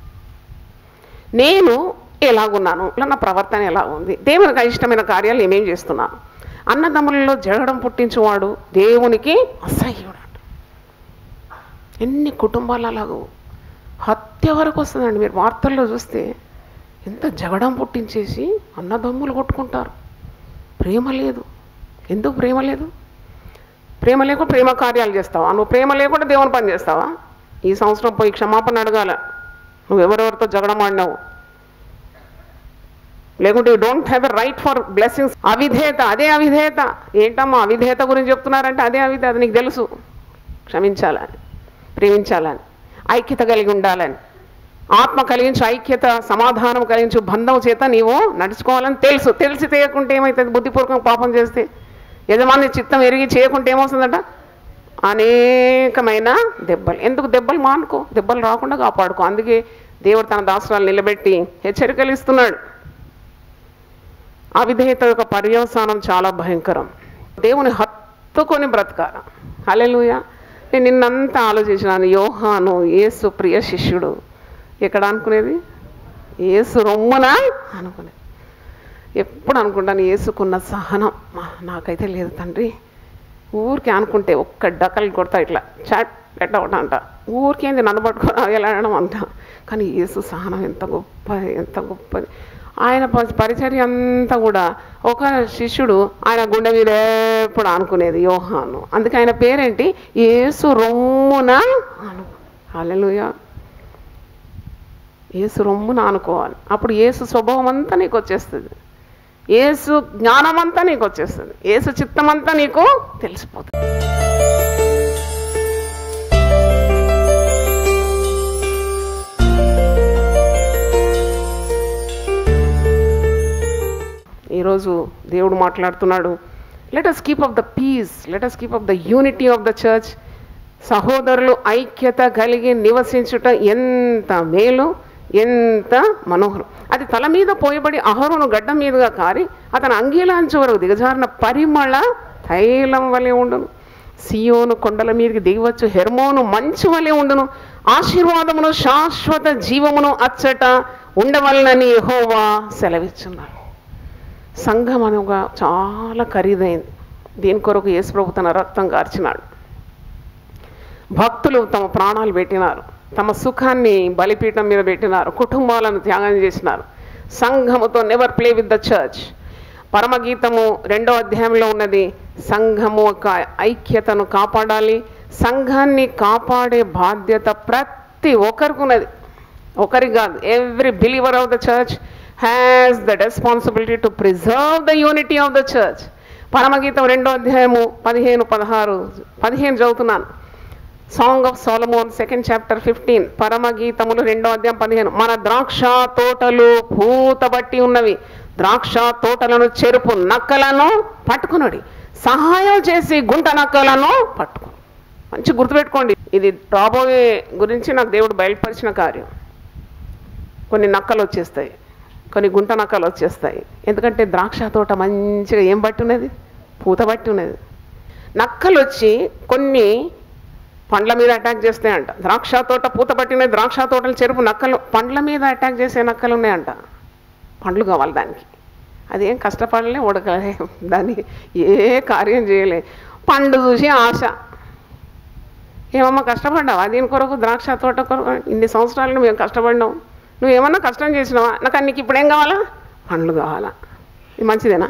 నేను ఎలాగున్నాను ఇలా నా ప్రవర్తన ఎలా ఉంది దేవునికి ఇష్టమైన కార్యాలు ఏమేం చేస్తున్నాను అన్నదమ్ములలో జరగడం పుట్టించేవాడు దేవునికి అసహ్యుడు అంట ఎన్ని కుటుంబాలు అలాగూ హత్య వరకు వస్తుందండి మీరు వార్తల్లో చూస్తే ఎంత జగడం పుట్టించేసి అన్నదమ్ములు కొట్టుకుంటారు ప్రేమ లేదు ఎందుకు ప్రేమ లేదు ప్రేమ లేకుండా ప్రేమ కార్యాలు చేస్తావా నువ్వు ప్రేమ లేకుండా దేవుని పని చేస్తావా ఈ సంవత్సరం పోయి క్షమాపణ అడగాల నువ్వు ఎవరెవరితో జగడం ఆడినావు లేకుంటే you don't have a right for blessings అవిధేయత అదే అవిధేయత ఏంటమ్మా అవిధేయత గురించి చెప్తున్నారంటే అదే అవిధేయత నీకు తెలుసు క్షమించాలని ప్రేమించాలని ఐక్యత కలిగి ఉండాలని ఆత్మ కలిగించు ఐక్యత సమాధానం కలిగించు బంధం చేత నీవు నడుచుకోవాలని తెలుసు తెలిసి చేయకుంటే ఏమవుతుంది బుద్ధిపూర్వకంగా పాపం చేస్తే యజమాని చిత్తం ఎరిగి చేయకుంటే ఏమవుతుందట అనేకమైన దెబ్బలు ఎందుకు దెబ్బలు మానుకో దెబ్బలు రాకుండా కాపాడుకో అందుకే దేవుడు తన దాసురాలు నిలబెట్టి హెచ్చరికలు ఇస్తున్నాడు అవిధేయత యొక్క పర్యవసానం చాలా భయంకరం దేవుని హత్తుకొని బ్రతకాల హలెలుయ నేను నిన్నంతా ఆలోచించినాను యోహాను ఏసు ప్రియ శిష్యుడు ఎక్కడ అనుకునేది ఏసు రొమ్మున అనుకునేది ఎప్పుడు అనుకుంటాను యేసుకున్న సహనం మా, నాకైతే లేదు తండ్రి ఊరికే అనుకుంటే ఒక్క డకలు కొడతా ఇట్లా చాట్ ఎట్లా ఒకటి అంట ఊరికేంది నన్ను పట్టుకొని ఎలా అనడం అంట కానీ యేసు సహనం ఎంత గొప్పది ఎంత గొప్పది ఆయన ప- పరిచర్య అంతా కూడా ఒక శిష్యుడు ఆయన గుండె మీద ఎప్పుడు అనుకునేది యోహాను అందుకే ఆయన పేరేంటి యేసు రొమ్మున అను హల్లెలూయా ఏసు రొమ్మున అనుకోవాలి అప్పుడు ఏసు స్వభావం అంతా నీకు వచ్చేస్తుంది ఏసు జ్ఞానం అంతా నీకు వచ్చేస్తుంది ఏసు చిత్తం అంతా నీకు తెలిసిపోతుంది ఈరోజు దేవుడు మాట్లాడుతున్నాడు let us keep of the peace let us keep of the unity of the church సహోదరులు ఐక్యత కలిగి నివసించుట ఎంత మేలు ఎంత మనోహరం అది తల మీద పోయబడి అహరోను గడ్డ మీదుగా కారి అతని అంగీలాంచు వరకు దిగజారిన పరిమళ తైలం వలె ఉండును సియోను కొండల మీదకి దిగవచ్చు హెర్మోను మంచు వలె ఉండును ఆశీర్వాదమును శాశ్వత జీవమును అచ్చట ఉండవలనని యెహోవా సెలవిచ్చున్నాడు సంఘం అనగా చాలా ఖరీదైంది దీని కొరకు యేసుప్రభు తన రక్తం కార్చినాడు భక్తులు తమ ప్రాణాలు పెట్టినారు తమ సుఖాన్ని బలిపీఠం మీద పెట్టినారు కుటుంబాలను త్యాగం చేసినారు సంఘముతో never play with the church పరమగీతము రెండో అధ్యాయంలో ఉన్నది సంఘము యొక్క ఐక్యతను కాపాడాలి సంఘాన్ని కాపాడే బాధ్యత ప్రతి ఒక్కరికి ఉన్నది ఒకరికి కాదు every believer of the church has the responsibility to preserve the unity of the church పరమగీతం రెండో అధ్యాయము పదిహేను పదహారు పదిహేను చదువుతున్నాను song of Solomon second chapter fifteen పరమగీతములు రెండో అధ్యాయం పదిహేను మన ద్రాక్ష తోటలు పూతబట్టి ఉన్నవి ద్రాక్ష తోటలను చెరుపు నక్కలను పట్టుకునడి సహాయం చేసి గుంట నక్కలను పట్టుకు మంచి గుర్తుపెట్టుకోండి ఇది రాబోయే గురించి నాకు దేవుడు బయలుపరిచిన కార్యం కొన్ని నక్కలు వచ్చేస్తాయి కొన్ని గుంట నక్కలు వచ్చేస్తాయి ఎందుకంటే ద్రాక్ష తోట మంచిగా ఏం బట్టి ఉన్నది పూత బట్టి ఉన్నది నక్కలు వచ్చి కొన్ని పండ్ల మీద అటాక్ చేస్తాయంట ద్రాక్ష తోట పూత పట్టిన ద్రాక్ష తోటలు చెరుపు నక్కలు పండ్ల మీద అటాక్ చేసే నక్కలు ఉన్నాయంట పండ్లు కావాలి దానికి అదేం కష్టపడలే ఉడకలే దాన్ని ఏ కార్యం చేయలే పండు చూసి ఆశ ఏమమ్మా కష్టపడ్డావా దీని కొరకు ద్రాక్ష తోట కొరకు ఇన్ని సంవత్సరాలు మేము కష్టపడినాం నువ్వు ఏమన్నా కష్టం చేసినావా నాకు నీకు ఇప్పుడు ఏం కావాలా పండ్లు కావాలా ఇది మంచిదేనా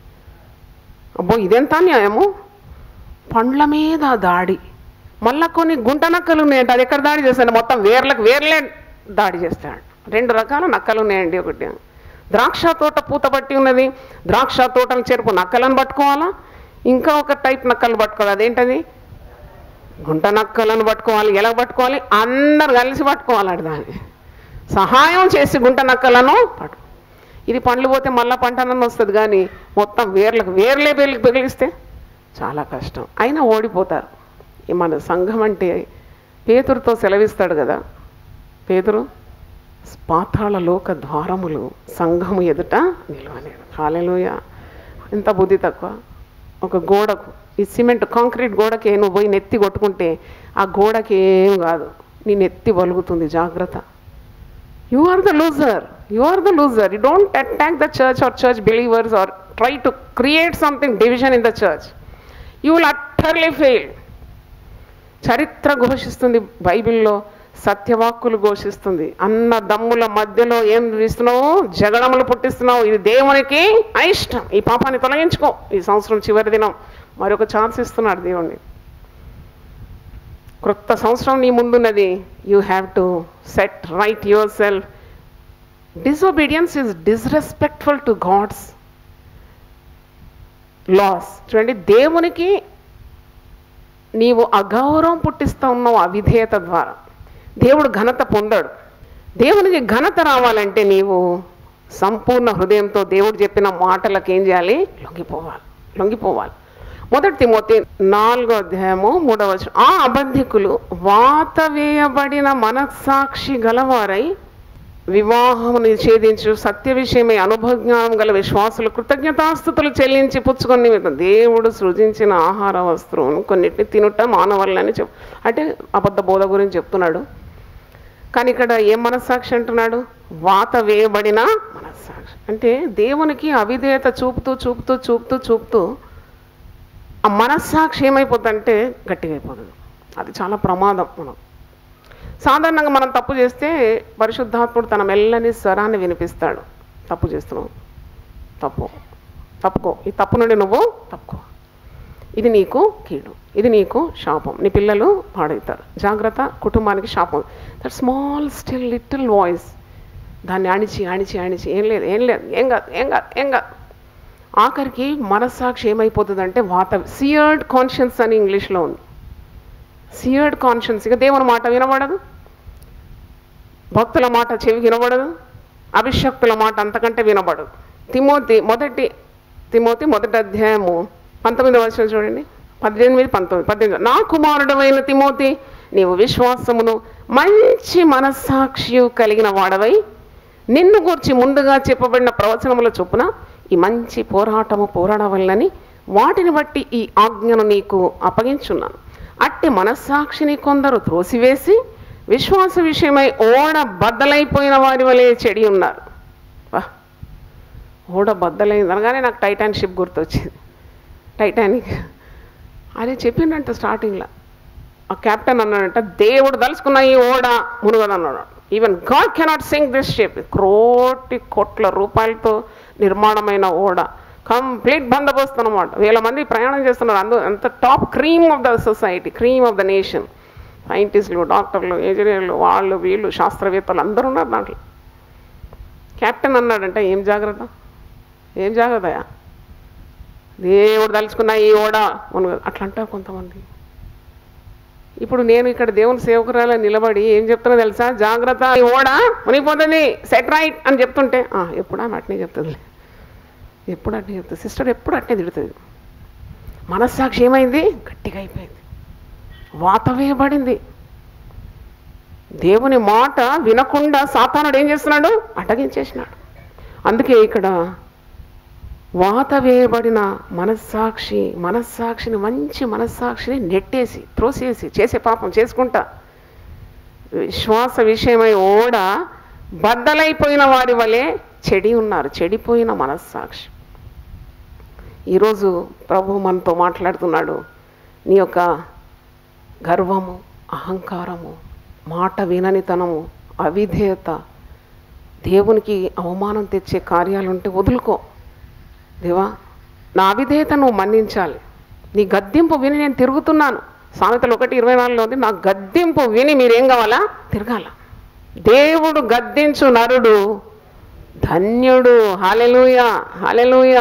అబ్బో ఇదెంత న్యాయము పండ్ల మీద దాడి మళ్ళా కొన్ని గుంట నక్కలు ఉన్నాయంట అది ఎక్కడ దాడి చేస్తాడు మొత్తం వేర్లకు వేర్లే దాడి చేస్తాడు రెండు రకాల నక్కలు ఉన్నాయండి ఒకటి ద్రాక్ష తోట పూత పట్టి ఉన్నది ద్రాక్ష తోటను చెరుపు నక్కలను పట్టుకోవాలా ఇంకా ఒక టైప్ నక్కలు పట్టుకోవాలి అదేంటది గుంట నక్కలను పట్టుకోవాలి ఎలా పట్టుకోవాలి అందరు కలిసి పట్టుకోవాలంట దాన్ని సహాయం చేసి గుంట నక్కలను పట్టు ఇది పండ్లు పోతే మళ్ళా పంటనన్న వస్తుంది కానీ మొత్తం వేర్లకు వేర్లే పెళ్ళి పెగిలిస్తే చాలా కష్టం అయినా ఓడిపోతారు ఈ మన సంఘం అంటే పేతురుతో సెలవిస్తాడు కదా పేతురు పాతాళ లోక ద్వారములు సంఘము ఎదుట నిలవలేదు హాలెలుయ ఎంత బుద్ధి తక్కువ ఒక గోడకు ఈ సిమెంట్ కాంక్రీట్ గోడకి నువ్వు పోయి నెత్తి కొట్టుకుంటే ఆ గోడకి ఏం కాదు నీ నెత్తి వలుగుతుంది జాగ్రత్త you are the loser you are the loser you don't attack the church or church believers or try to create something division in the church you will utterly fail చరిత్ర ఘోషిస్తుంది బైబిల్లో సత్యవాక్కులు ఘోషిస్తుంది అన్న దమ్ముల మధ్యలో ఏం ఇస్తున్నావు జగడములు పుట్టిస్తున్నావు ఇది దేవునికి అయిష్టం ఈ పాపాన్ని తొలగించుకో ఈ సంవత్సరం చివరి దినం మరొక ఛాన్స్ ఇస్తున్నాడు దేవుణ్ణి క్రొత్త సంవత్సరం నీ ముందున్నది you have to set right yourself disobedience is disrespectful to God's laws చూడండి దేవునికి నీవు అగౌరవం పుట్టిస్తూ ఉన్నావు అవిధేయత ద్వారా దేవుడు ఘనత పొందాడు దేవునికి ఘనత రావాలంటే నీవు సంపూర్ణ హృదయంతో దేవుడు చెప్పిన మాటలకు ఏం చేయాలి లొంగిపోవాలి లొంగిపోవాలి మొదటి తిమోతి నాలుగో అధ్యాయము మూడవ వచనం. ఆ అబద్ధికులు వాత వేయబడిన మనస్సాక్షి గలవారై వివాహము నిషేధించు సత్య విషయమై అనుభవజ్ఞానం గల విశ్వాసులు కృతజ్ఞతాస్థుతులు చెల్లించి పుచ్చుకొని దేవుడు సృజించిన ఆహార వస్తువును కొన్నిటిని తినుట మానవాళ్ళని చెప్ అంటే అబద్ధ బోధ గురించి చెప్తున్నాడు కానీ ఇక్కడ ఏం మనస్సాక్షి అంటున్నాడు వాత వేయబడిన మనస్సాక్షి అంటే దేవునికి అవిధేయత చూపుతూ చూపుతూ చూపుతూ చూపుతూ ఆ మనస్సాక్షి ఏమైపోతుందంటే గట్టిగా అయిపోతుంది అది చాలా ప్రమాదం మనం సాధారణంగా మనం తప్పు చేస్తే పరిశుద్ధాత్ముడు తన మెల్లని స్వరాన్ని వినిపిస్తాడు తప్పు చేస్తున్నావు తప్పు తప్పుకో ఈ తప్పు నుండి నువ్వు తప్పుకో ఇది నీకు కీడు ఇది నీకు శాపం నీ పిల్లలు పాడవుతారు జాగ్రత్త కుటుంబానికి శాపం that small still little voice దాన్ని అణిచి అణిచి అణిచి ఏం లేదు ఏం లేదు ఏం కాదు ఏం కాదు ఏం కాదు ఆఖరికి మనస్సాక్షి ఏమైపోతుందంటే వాత సియర్డ్ కాన్షియన్స్ అని ఇంగ్లీష్లో ఉంది సియర్డ్ కాన్షియన్స్ ఇక దేవుని మాట వినబడదు భక్తుల మాట చెవి వినబడదు అభిషక్తుల మాట అంతకంటే వినబడదు తిమోతి మొదటి తిమోతి మొదటి అధ్యాయము పంతొమ్మిది వచ్చిన చూడండి పద్దెనిమిది పంతొమ్మిది పద్దెనిమిది నా కుమారుడమైన తిమోతి నీవు విశ్వాసమును మంచి మనస్సాక్షి కలిగిన వాడవై నిన్ను గూర్చి ముందుగా చెప్పబడిన ప్రవచనముల చొప్పున ఈ మంచి పోరాటము పోరాడవల్లని వాటిని బట్టి ఈ ఆజ్ఞను నీకు అప్పగించున్నాను అట్టి మనస్సాక్షిని కొందరు త్రోసివేసి విశ్వాస విషయమై ఓడ బద్దలైపోయిన వారి వలె చెడి ఉన్నారు వా ఓడ బద్దలైంది అనగానే నాకు టైటాన్ షిప్ గుర్తొచ్చింది టైటానిక్ అది చెప్పిండంట స్టార్టింగ్లో ఆ కెప్టెన్ అన్నాడంట దేవుడు దలుచుకున్న ఈ ఓడ మునుగదన్నాడు even God cannot sink this ship కోటి కోట్ల రూపాయలతో నిర్మాణమైన ఓడ కంప్లీట్ బందోబస్తు అనమాట వేల మంది ప్రయాణం చేస్తున్నారు అందు అంత top cream of the society cream of the nation సైంటిస్టులు డాక్టర్లు ఇంజనీర్లు వాళ్ళు వీళ్ళు శాస్త్రవేత్తలు అందరూ ఉన్నారు దాంట్లో కెప్టెన్ అన్నాడంట ఏం జాగ్రత్త ఏం జాగ్రత్తయా దేవుడు తలుచుకున్న ఈ ఓడ మునుగ అట్లా అంటారు కొంతమంది ఇప్పుడు నేను ఇక్కడ దేవుని సేవకురాలు నిలబడి ఏం చెప్తున్నా తెలుసా జాగ్రత్త ఈ ఓడ మునిగిపోతుంది సెట్ రైట్ అని చెప్తుంటే "ఆ, ఎప్పుడు ఆమె అట్నే చెప్తుంది ఎప్పుడు అట్నే చెప్తుంది సిస్టర్ ఎప్పుడు అట్నే తిడుతుంది మనస్సాక్షి ఏమైంది గట్టిగా అయిపోయింది వాత వేయబడింది దేవుని మాట వినకుండా సాతానుడు ఏం చేస్తున్నాడు అటగించేసినాడు అందుకే ఇక్కడ వాత వేయబడిన మనస్సాక్షి మనస్సాక్షిని మంచి మనస్సాక్షిని నెట్టేసి త్రోసేసి చేసే పాపం చేసుకుంటా విశ్వాస విషయమై ఓడ బద్దలైపోయిన వారి వలె చెడి ఉన్నారు చెడిపోయిన మనస్సాక్షి ఈరోజు ప్రభు మనతో మాట్లాడుతున్నాడు నీ యొక్క గర్వము అహంకారము మాట విననితనము అవిధేయత దేవునికి అవమానం తెచ్చే కార్యాలుంటే వదులుకో దేవా నా అవిధేయత నువ్వు మన్నించాలి నీ గద్దింపు విని నేను తిరుగుతున్నాను సామెతలు ఒకటి ఇరవై నాలుగులో ఉంది నా గద్దింపు విని మీరేం కావాలా తిరగాల దేవుడు గద్దించు నరుడు ధన్యుడు హాలెలూయ హాలెలూయ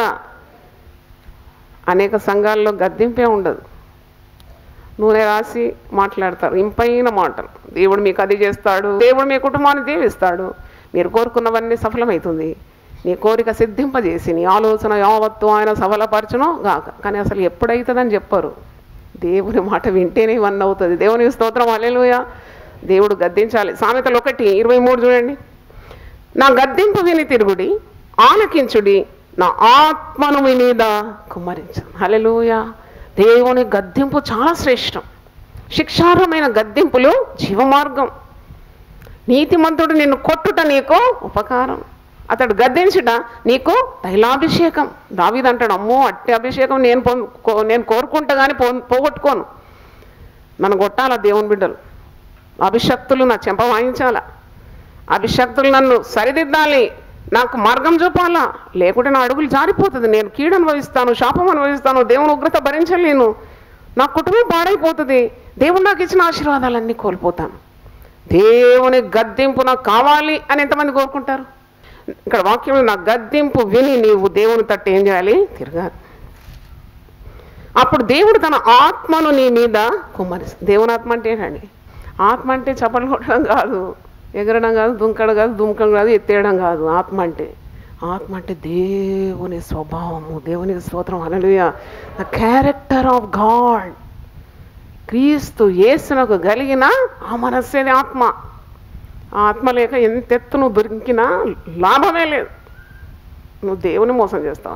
అనేక సంఘాల్లో గద్దింపే ఉండదు నూనె రాసి మాట్లాడతారు ఇంపైన మాటలు దేవుడు మీకు అది చేస్తాడు దేవుడు మీ కుటుంబాన్ని దీవిస్తాడు మీరు కోరుకున్నవన్నీ సఫలమవుతుంది నీ కోరిక సిద్ధింపజేసి నీ ఆలోచన యావత్తు ఆయన సఫలపరచును గాక కానీ అసలు ఎప్పుడవుతుందని చెప్పరు దేవుని మాట వింటేనే ఇవన్నీ అవుతుంది దేవుని స్తోత్రం అలెలుయ దేవుడు గద్దించాలి సామెతలు ఒకటి ఇరవై మూడు చూడండి నా గద్దింపు విని తిరుగుడి ఆలకించుడి నా ఆత్మను మీ మీద కుమ్మరించు హలెలూయ దేవుని గద్దింపు చాలా శ్రేష్టం శిక్షార్హమైన గద్దింపులు జీవమార్గం నీతిమంతుడు నిన్ను కొట్టుట నీకు ఉపకారం అతడు గద్దించుట నీకు తైలాభిషేకం దావీదంటాడు అమ్మో అట్టి అభిషేకం నేను పొందు కో- నేను కోరుకుంటా కానీ పో పోగొట్టుకోను నన్ను కొట్టాల దేవుని బిడ్డలు అభిషక్తులు నా చెంప వాయించాలా అభిషక్తులు నన్ను సరిదిద్దాలి నాకు మార్గం చూపాలా లేకుంటే నా అడుగులు జారిపోతుంది నేను కీడు అనుభవిస్తాను శాపం అనుభవిస్తాను దేవుని ఉగ్రత భరించలేను నా కుటుంబం పాడైపోతుంది దేవుడు నాకు ఇచ్చిన ఆశీర్వాదాలన్నీ కోల్పోతాను దేవుని గద్దింపు నాకు కావాలి అని ఎంతమంది కోరుకుంటారు ఇక్కడ వాక్యం నా గద్దింపు విని నీవు దేవుని తట్టు ఏం చేయాలి తిరగాలి అప్పుడు దేవుడు తన ఆత్మను నీ మీద కుమ్మరిస్తాడు దేవుని ఆత్మ అంటే ఏంటండి ఆత్మ అంటే చప్పలు కొట్టడం కాదు ఎగరడం కాదు దుంకడం కాదు దుంకడం కాదు ఎత్తేయడం కాదు ఆత్మ అంటే ఆత్మ అంటే దేవుని స్వభావము దేవునికి స్తోత్రం అనలుయ ద క్యారెక్టర్ ఆఫ్ గాడ్ క్రీస్తు యేసునకు కలిగిన ఆ మనస్సేది ఆత్మ ఆ ఆత్మ లేక ఎంత ఎత్తు నువ్వు దొరికినా లాభమే లేదు నువ్వు దేవుని మోసం చేస్తావా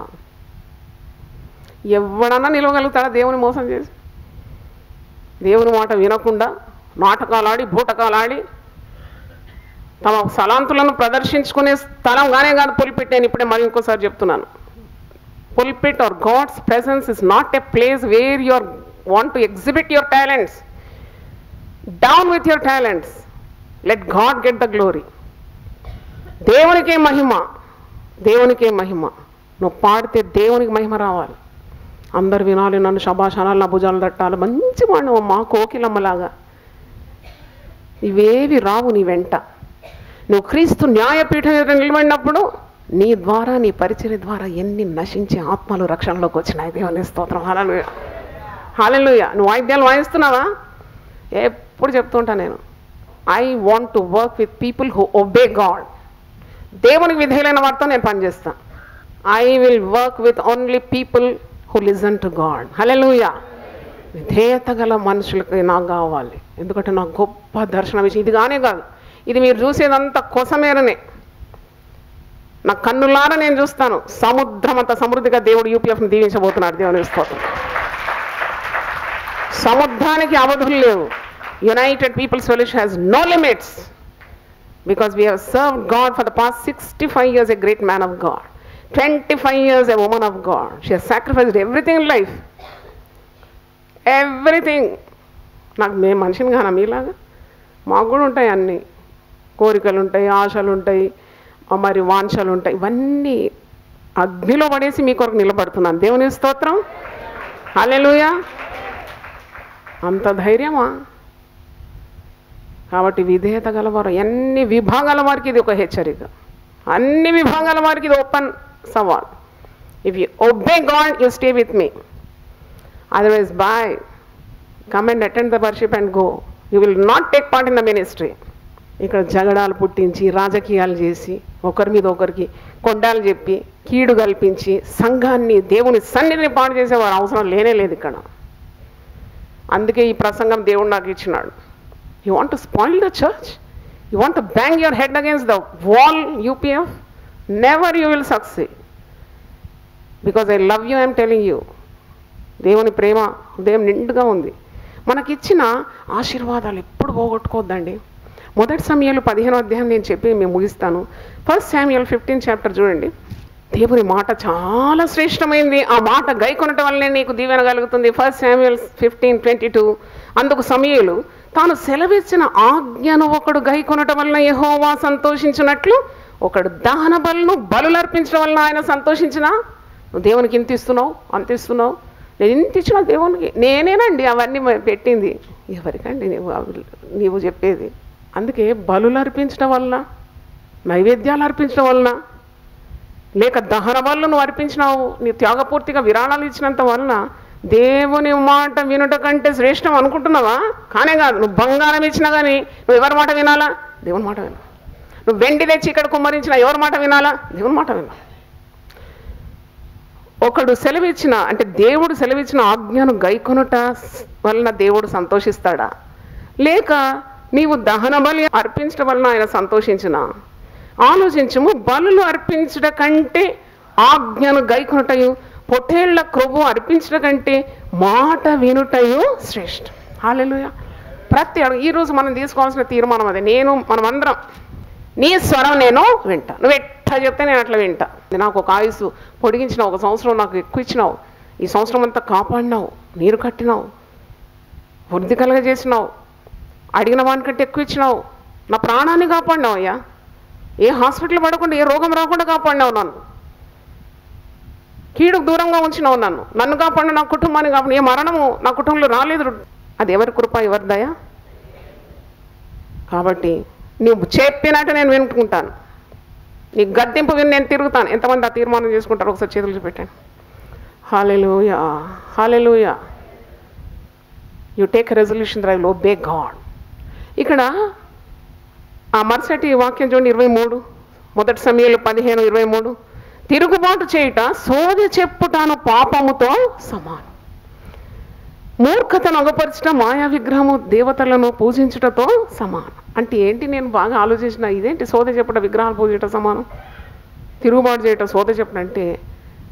ఎవడన్నా నిలవగలుగుతాడా దేవుని మోసం చేసి దేవుని మాట వినకుండా నాటకాలాడి బూటకాలాడి తమ సలాంతులను ప్రదర్శించుకునే స్థలం గానే కాదు పులిపిట్ నేను ఇప్పుడే మరి ఇంకోసారి చెప్తున్నాను pulpit or God's presence is not a place where your want to exhibit your talents down with your talents let God get the glory దేవునికే మహిమ దేవునికే మహిమ నువ్వు పాడితే దేవునికి మహిమ రావాలి అందరు వినాలి నన్ను శబాషానాలు నా భుజాలు తట్టాలి మంచి వాడినమ్మా కోకిలమ్మలాగా ఇవేవి రావు నీ వెంట నువ్వు క్రీస్తు న్యాయపీఠం ఎదుట నిలబడినప్పుడు నీ ద్వారా నీ పరిచయ ద్వారా ఎన్ని నశించే ఆత్మలు రక్షణలోకి వచ్చినాయి దేవుని స్తోత్రం హాలలుయ హాలలుయ నువ్వు వాయిద్యాలు వాయిస్తున్నావా ఎప్పుడు చెప్తుంటా నేను I want to work with people who obey God దేవునికి విధేయులైన వారితో నేను పనిచేస్తాను I will work with only people who listen to God హలెలుయా విధేయత గల మనుషులకి నాకు కావాలి ఎందుకంటే నాకు గొప్ప దర్శనం విషయం ఇది కానే కాదు ఇది మీరు చూసేదంతా కొసమేరనే నా కన్నులారా నేను చూస్తాను సముద్రం అంత సమృద్ధిగా దేవుడు యూపీఎఫ్ని దీవించబోతున్నాడు దేవుని స్తోత్రం సముద్రానికి అవధులు లేవు united people solution has no limits because we have served God for the past 65 years, a great man of God. 25 years, a woman of God. She has sacrificed everything in life. Everything నాకు మేము మనిషిని కానా మీలాగా మాకు కూడా ఉంటాయి అన్నీ కోరికలు ఉంటాయి ఆశలు ఉంటాయి ఆ మరి వాంఛలు ఉంటాయి ఇవన్నీ అగ్నిలో పడేసి మీ కొరకు నిలబడుతున్నాను దేవుని స్తోత్రం హల్లెలూయా అంత ధైర్యమా కాబట్టి విధేయత గలవారు ఎన్ని విభాగాల వారికి ఇది ఒక హెచ్చరిక అన్ని విభాగాల వారికి ఇది ఓపెన్ సవాల్ if you obey God you stay with me otherwise bye come and attend the worship and go you will not take part in the ministry ఇక్కడ జగడాలు పుట్టించి రాజకీయాలు చేసి ఒకరి మీద ఒకరికి కొండాలు చెప్పి కీడు కల్పించి సంఘాన్ని దేవుని సన్నిధిని పాడు చేసేవారు అవసరం లేనే లేదు ఇక్కడ అందుకే ఈ ప్రసంగం దేవుడు నాకు ఇచ్చినాడు you want to spoil the church you want to bang your head against the wall UPF never you will succeed because I love you I'm telling you దేవుని ప్రేమ హృదయం నిండుగా ఉంది మనకిచ్చిన ఆశీర్వాదాలు ఎప్పుడు పోగొట్టుకోవద్దండి మొదటి సమయాలు పదిహేనో అధ్యాయం నేను చెప్పి మేము ముగిస్తాను ఫస్ట్ శామ్యుయల్ ఫిఫ్టీన్ చాప్టర్ చూడండి దేవుని మాట చాలా శ్రేష్టమైంది ఆ మాట గై కొనటం వల్లనే నీకు దీవెన కలుగుతుంది first Samuel fifteen twenty two అందుకు సమయలు తాను సెలవిచ్చిన ఆజ్ఞను ఒకడు గై కొనటం వలన యెహోవా సంతోషించినట్లు ఒకడు దహన బలను బలులు అర్పించడం వలన ఆయన సంతోషించిన నువ్వు దేవునికి ఇంత ఇస్తున్నావు అంత ఇస్తున్నావు నేను ఇంత ఇచ్చిన దేవునికి నేనేనండి అవన్నీ మ- పెట్టింది ఎవరికండి నీవు అవి- నీవు చెప్పేది అందుకే బలులు అర్పించడం వలన నైవేద్యాలు అర్పించడం వలన లేక దహన వల్ల నువ్వు అర్పించినావు నీ త్యాగపూర్తిగా విరాళాలు ఇచ్చినంత వలన దేవుని మాట వినుట కంటే శ్రేష్టం అనుకుంటున్నావా కానే కాదు నువ్వు బంగారం ఇచ్చినా కానీ నువ్వు ఎవరి మాట వినాలా దేవుని మాట వినాలి నువ్వు వెండి తెచ్చి ఇక్కడ కుమ్మరించిన ఎవరి మాట వినాలా దేవుని మాట వినాలి ఒకడు సెలవిచ్చిన అంటే దేవుడు సెలవిచ్చిన ఆజ్ఞను గైకొనుట వలన దేవుడు సంతోషిస్తాడా లేక నీవు దహన బలి అర్పించడం వలన ఆయన సంతోషించిన ఆలోచించము బలులు అర్పించట కంటే ఆజ్ఞను గైకొనుటయు పొట్టేళ్ల క్రొవ్వు అర్పించట కంటే మాట వినుటయు శ్రేష్టం హాలెలుయ ప్రతి అడుగు ఈరోజు మనం తీసుకోవాల్సిన తీర్మానం అదే నేను మనమందరం నీ స్వరం నేను వింటా నువ్వు ఎట్లా చెప్తే నేను అట్లా వింటా నాకు ఒక ఆయుసు పొడిగించినావు ఒక సంవత్సరం నాకు ఎక్కువ ఇచ్చినావు ఈ సంవత్సరం అంతా కాపాడినావు నీరు కట్టినావు వృద్ధి కలగజేసినావు అడిగిన వానికంటే ఎక్కువ ఇచ్చినావు నా ప్రాణాన్ని కాపాడినావు అయ్యా ఏ హాస్పిటల్ పడకుండా ఏ రోగం రాకుండా కాపాడినావు నన్ను కీడుకు దూరంగా ఉంచినావు నన్ను నన్ను కాపాడిన నా కుటుంబాన్ని కాపాడి ఏ మరణము నా కుటుంబంలో రాలేదు అది ఎవరి కృప ఎవరి దయ కాబట్టి నువ్వు చెప్పినట్టు నేను వినుకుంటాను నీ గద్దెంపు విని నేను తిరుగుతాను ఎంతమంది ఆ తీర్మానం చేసుకుంటారు ఒకసారి చేతులు చూపెట్టాను హాలెలూయా హాలెలూయా యు టేక్ రెజల్యూషన్ డ్రైవ్ లో బే గాడ్ ఇక్కడ ఆ మరుసటి వాక్యం చూడండి ఇరవై మూడు మొదటి సమయంలో పదిహేను ఇరవై మూడు తిరుగుబాటు చేయుట సోది చెప్పుటాను పాపముతో సమానం మూర్ఖతను అగపరచడం మాయా విగ్రహము దేవతలను పూజించుటతో సమానం అంటే ఏంటి నేను బాగా ఆలోచించిన ఇదేంటి సోద చెప్పట విగ్రహాలు పూజించట సమానం తిరుగుబాటు చేయటం సోద చెప్పడం అంటే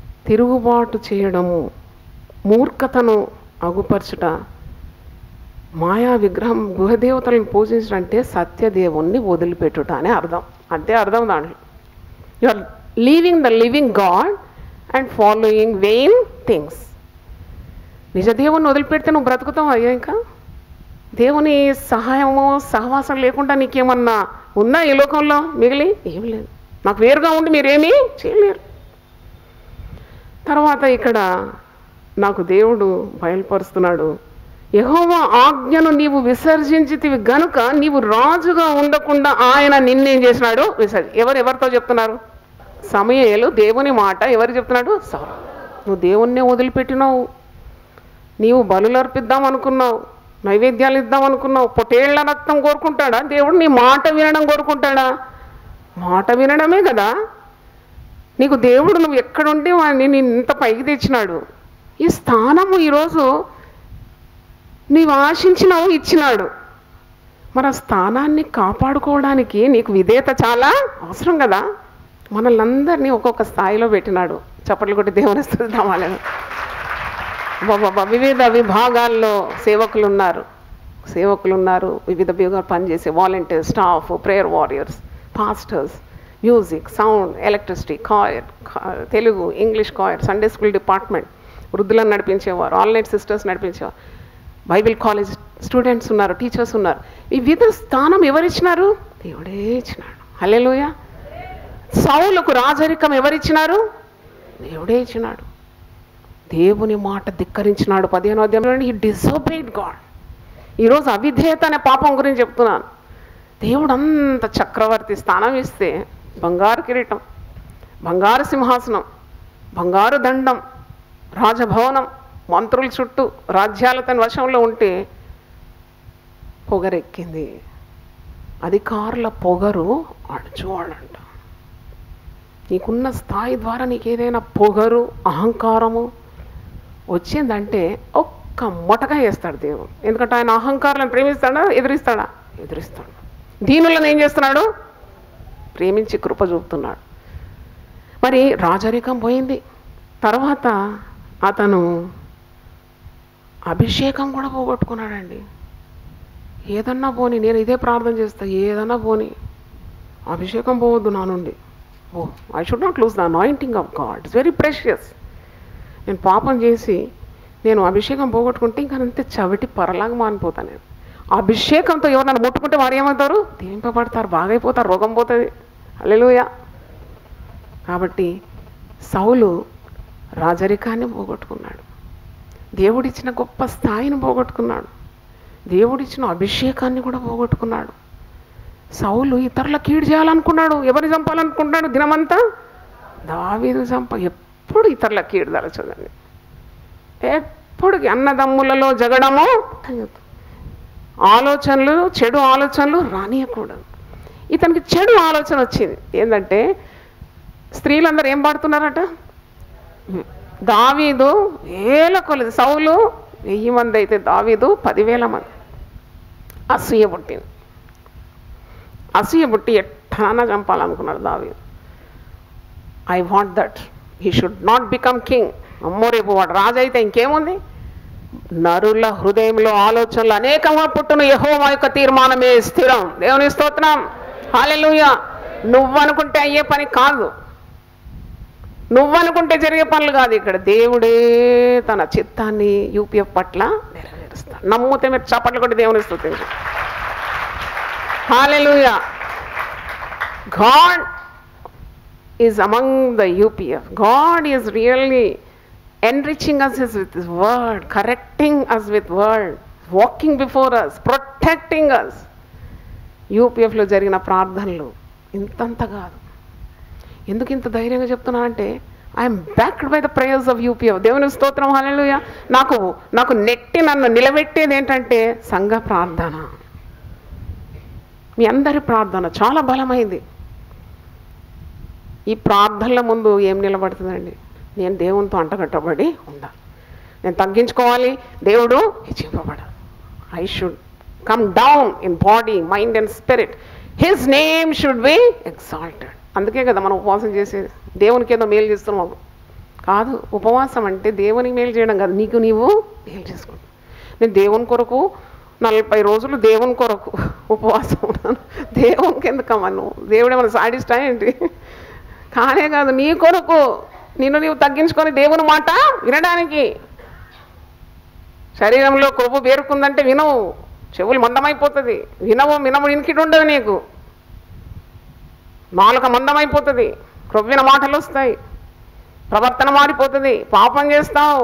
తిరుగుబాటు చేయడము మూర్ఖతను అగుపరచుట మాయా విగ్రహం గృహదేవతలను పూజించడం అంటే సత్యదేవుణ్ణి వదిలిపెట్టుట అని అర్థం అంతే అర్థం దాంట్లో you are leaving the living God and following vain things నిజ దేవుణ్ణి వదిలిపెడితే నువ్వు బ్రతుకుతావు అయ్యా ఇంకా దేవుని సహాయము సహవాసం లేకుండా నీకేమన్నా ఉందా ఈ లోకంలో మిగిలి ఏం లేదు నాకు వేరుగా ఉండి మీరేమీ చేయలేరు తర్వాత ఇక్కడ నాకు దేవుడు బయలుపరుస్తున్నాడు యెహోవా ఆజ్ఞను నీవు విసర్జించితివి గనుక నీవు రాజుగా ఉండకుండా ఆయన నిన్నేం చేసినాడు విసర్జి ఎవరు ఎవరితో చెప్తున్నారు సమయలు దేవుని మాట ఎవరు చెప్తున్నాడు సౌలు నువ్వు దేవుణ్ణే వదిలిపెట్టినావు నీవు బలులు అర్పిద్దాం అనుకున్నావు నైవేద్యాలు ఇద్దాం అనుకున్నావు పొటేళ్ల రక్తం కోరుకుంటాడా దేవుడు నీ మాట వినడం కోరుకుంటాడా మాట వినడమే కదా నీకు దేవుడు నువ్వు ఎక్కడుంటే వాడిని నేను ఇంత పైకి తెచ్చినాడు ఈ స్థానము ఈరోజు నీవు ఆశించినావు ఇచ్చినాడు మరి ఆ స్థానాన్ని కాపాడుకోవడానికి నీకు విధేయత చాలా అవసరం కదా మనల్ని అందరినీ ఒక్కొక్క స్థాయిలో పెట్టినాడు చప్పట్లు కొట్టి దేవుని స్థుతిద్దాం వాళ్ళని బాబా వివిధ విభాగాల్లో సేవకులు ఉన్నారు సేవకులు ఉన్నారు వివిధ విభాగాలు పనిచేసే volunteers staff prayer warriors pastors music sound electricity choir Telugu English choir Sunday school department వృద్ధులను నడిపించేవారు ఆన్లైన్ సిస్టర్స్ నడిపించేవారు బైబిల్ కాలేజ్ స్టూడెంట్స్ ఉన్నారు టీచర్స్ ఉన్నారు ఈ వివిధ స్థానం ఎవరిచ్చినారు దేవుడే ఇచ్చినాడు హల్లెలూయ సౌలుకు రాజరికం ఎవరిచ్చినారు దేవుడే ఇచ్చినాడు దేవుని మాట ధిక్కరించినాడు పదిహేను అధ్యాయంలో హీ డిసోబేడ్ గాడ్ ఈరోజు అవిధేయత అనే పాపం గురించి చెప్తున్నాను దేవుడు అంత చక్రవర్తి స్థానం ఇస్తే బంగారు కిరీటం బంగారు సింహాసనం బంగారు దండం రాజభవనం మంత్రుల చుట్టూ రాజ్యాల తన వశంలో ఉంటే పొగరెక్కింది అధికారుల పొగరు అణచువాడంట నీకున్న స్థాయి ద్వారా నీకు ఏదైనా పొగరు అహంకారము వచ్చిందంటే ఒక్క మొటగా వేస్తాడు దేవుడు ఎందుకంటే ఆయన అహంకారాలను ప్రేమిస్తాడా ఎదిరిస్తాడా ఎదిరిస్తాడు దీనులను ఏం చేస్తున్నాడు ప్రేమించి కృప చూపుతున్నాడు మరి రాజరికం పోయింది తర్వాత అతను అభిషేకం కూడా పోగొట్టుకున్నాడండి ఏదన్నా పోని నేను ఇదే ప్రార్థన చేస్తా ఏదన్నా పోని అభిషేకం పోవద్దు నా నుండి oh I should not lose the anointing of God it's very precious నేను పాపం చేసి నేను అభిషేకం పోగొట్టుకుంటే ఇంకా అంతే చవిటి పరలాగా మానిపోతాను నేను అభిషేకంతో ఎవరన్నా ముట్టుకుంటే వారు ఏమవుతారు దీంపబడతారు బాగైపోతారు రోగం పోతుంది అల్లెలుయ కాబట్టి సౌలు రాజరికాన్ని పోగొట్టుకున్నాడు దేవుడిచ్చిన గొప్ప స్థాయిని పోగొట్టుకున్నాడు దేవుడిచ్చిన అభిషేకాన్ని కూడా పోగొట్టుకున్నాడు సౌలు ఇతరుల కీడు చేయాలనుకున్నాడు ఎవరిని చంపాలనుకుంటున్నాడు దినమంతా దావీదు చంప ఎప్పుడు ఇతరుల కీడు తలచదండి ఎప్పుడు అన్నదమ్ములలో జగడము ఆలోచనలు చెడు ఆలోచనలు రానియకూడదు ఇతనికి చెడు ఆలోచన వచ్చింది ఏంటంటే స్త్రీలందరూ ఏం పాడుతున్నారట దావీదు వేల కొలది సౌలు వెయ్యి మంది అయితే దావీదు పదివేల మంది అసూయ పుట్టింది అసూయ పుట్టి ఎట్టానా చంపాలనుకున్నాడు దావీదు I want that he should not become king అమ్మో రేపు వాడు రాజు అయితే ఇంకేముంది నరుల హృదయంలో ఆలోచనలు అనేకంగా పుట్టును యహోవా యొక్క తీర్మానమే స్థిరం దేవుని స్తోత్రం హాలెలుయ నువ్వనుకుంటే అయ్యే పని కాదు నువ్వనుకుంటే జరిగే పనులు కాదు ఇక్కడ దేవుడే తన చిత్తాన్ని యూపీఎఫ్ పట్ల నెరవేరుస్తాడు నమ్మితే మీరు చప్పట్లు కొట్టి దేవుని స్థుతించు హాలెలుయ God is among the UPF. God is really enriching us with His word, correcting us with word, walking before us, protecting us. యూపీఎఫ్లో జరిగిన ప్రార్థనలు ఇంతంత కాదు ఎందుకు ఇంత ధైర్యంగా చెప్తున్నానంటే I'm backed by the prayers of UPF దేవుని స్తోత్రం హాలెలుయ నాకు నాకు నెట్టి నన్ను నిలబెట్టేది ఏంటంటే సంఘ ప్రార్థన మీ అందరి ప్రార్థన చాలా బలమైంది ఈ ప్రార్థనల ముందు ఏం నిలబడుతుందండి నేను దేవునితో అంటగట్టబడి ఉండాలి నేను తగ్గించుకోవాలి దేవుడు హెచ్చింపబడాలి I should come down in body mind and spirit his name should be exalted అందుకే కదా మనం ఉపవాసం చేసేది దేవునికి ఏదో మేలు చేస్తున్నాం కాదు ఉపవాసం అంటే దేవునికి మేలు చేయడం కాదు నీకు నీవు మేలు చేసుకుంటావు నేను దేవుని కొరకు నలభై రోజులు దేవుని కొరకు ఉపవాసం ఉన్నాను దేవునికి ఎందుకమ్మా నువ్వు దేవుడు ఏమైనా సాడిస్టా ఏంటి కానే కాదు నీ కొరకు నిన్ను నీవు తగ్గించుకొని దేవుని మాట వినడానికి శరీరంలో కొవ్వు పేరుకుందంటే వినవు చెవులు మందమైపోతుంది వినవు వినవు ఇనికిటి ఉండదు నీకు నాలుక మందమైపోతుంది క్రొవ్విన మాటలు వస్తాయి ప్రవర్తన మారిపోతుంది పాపం చేస్తావు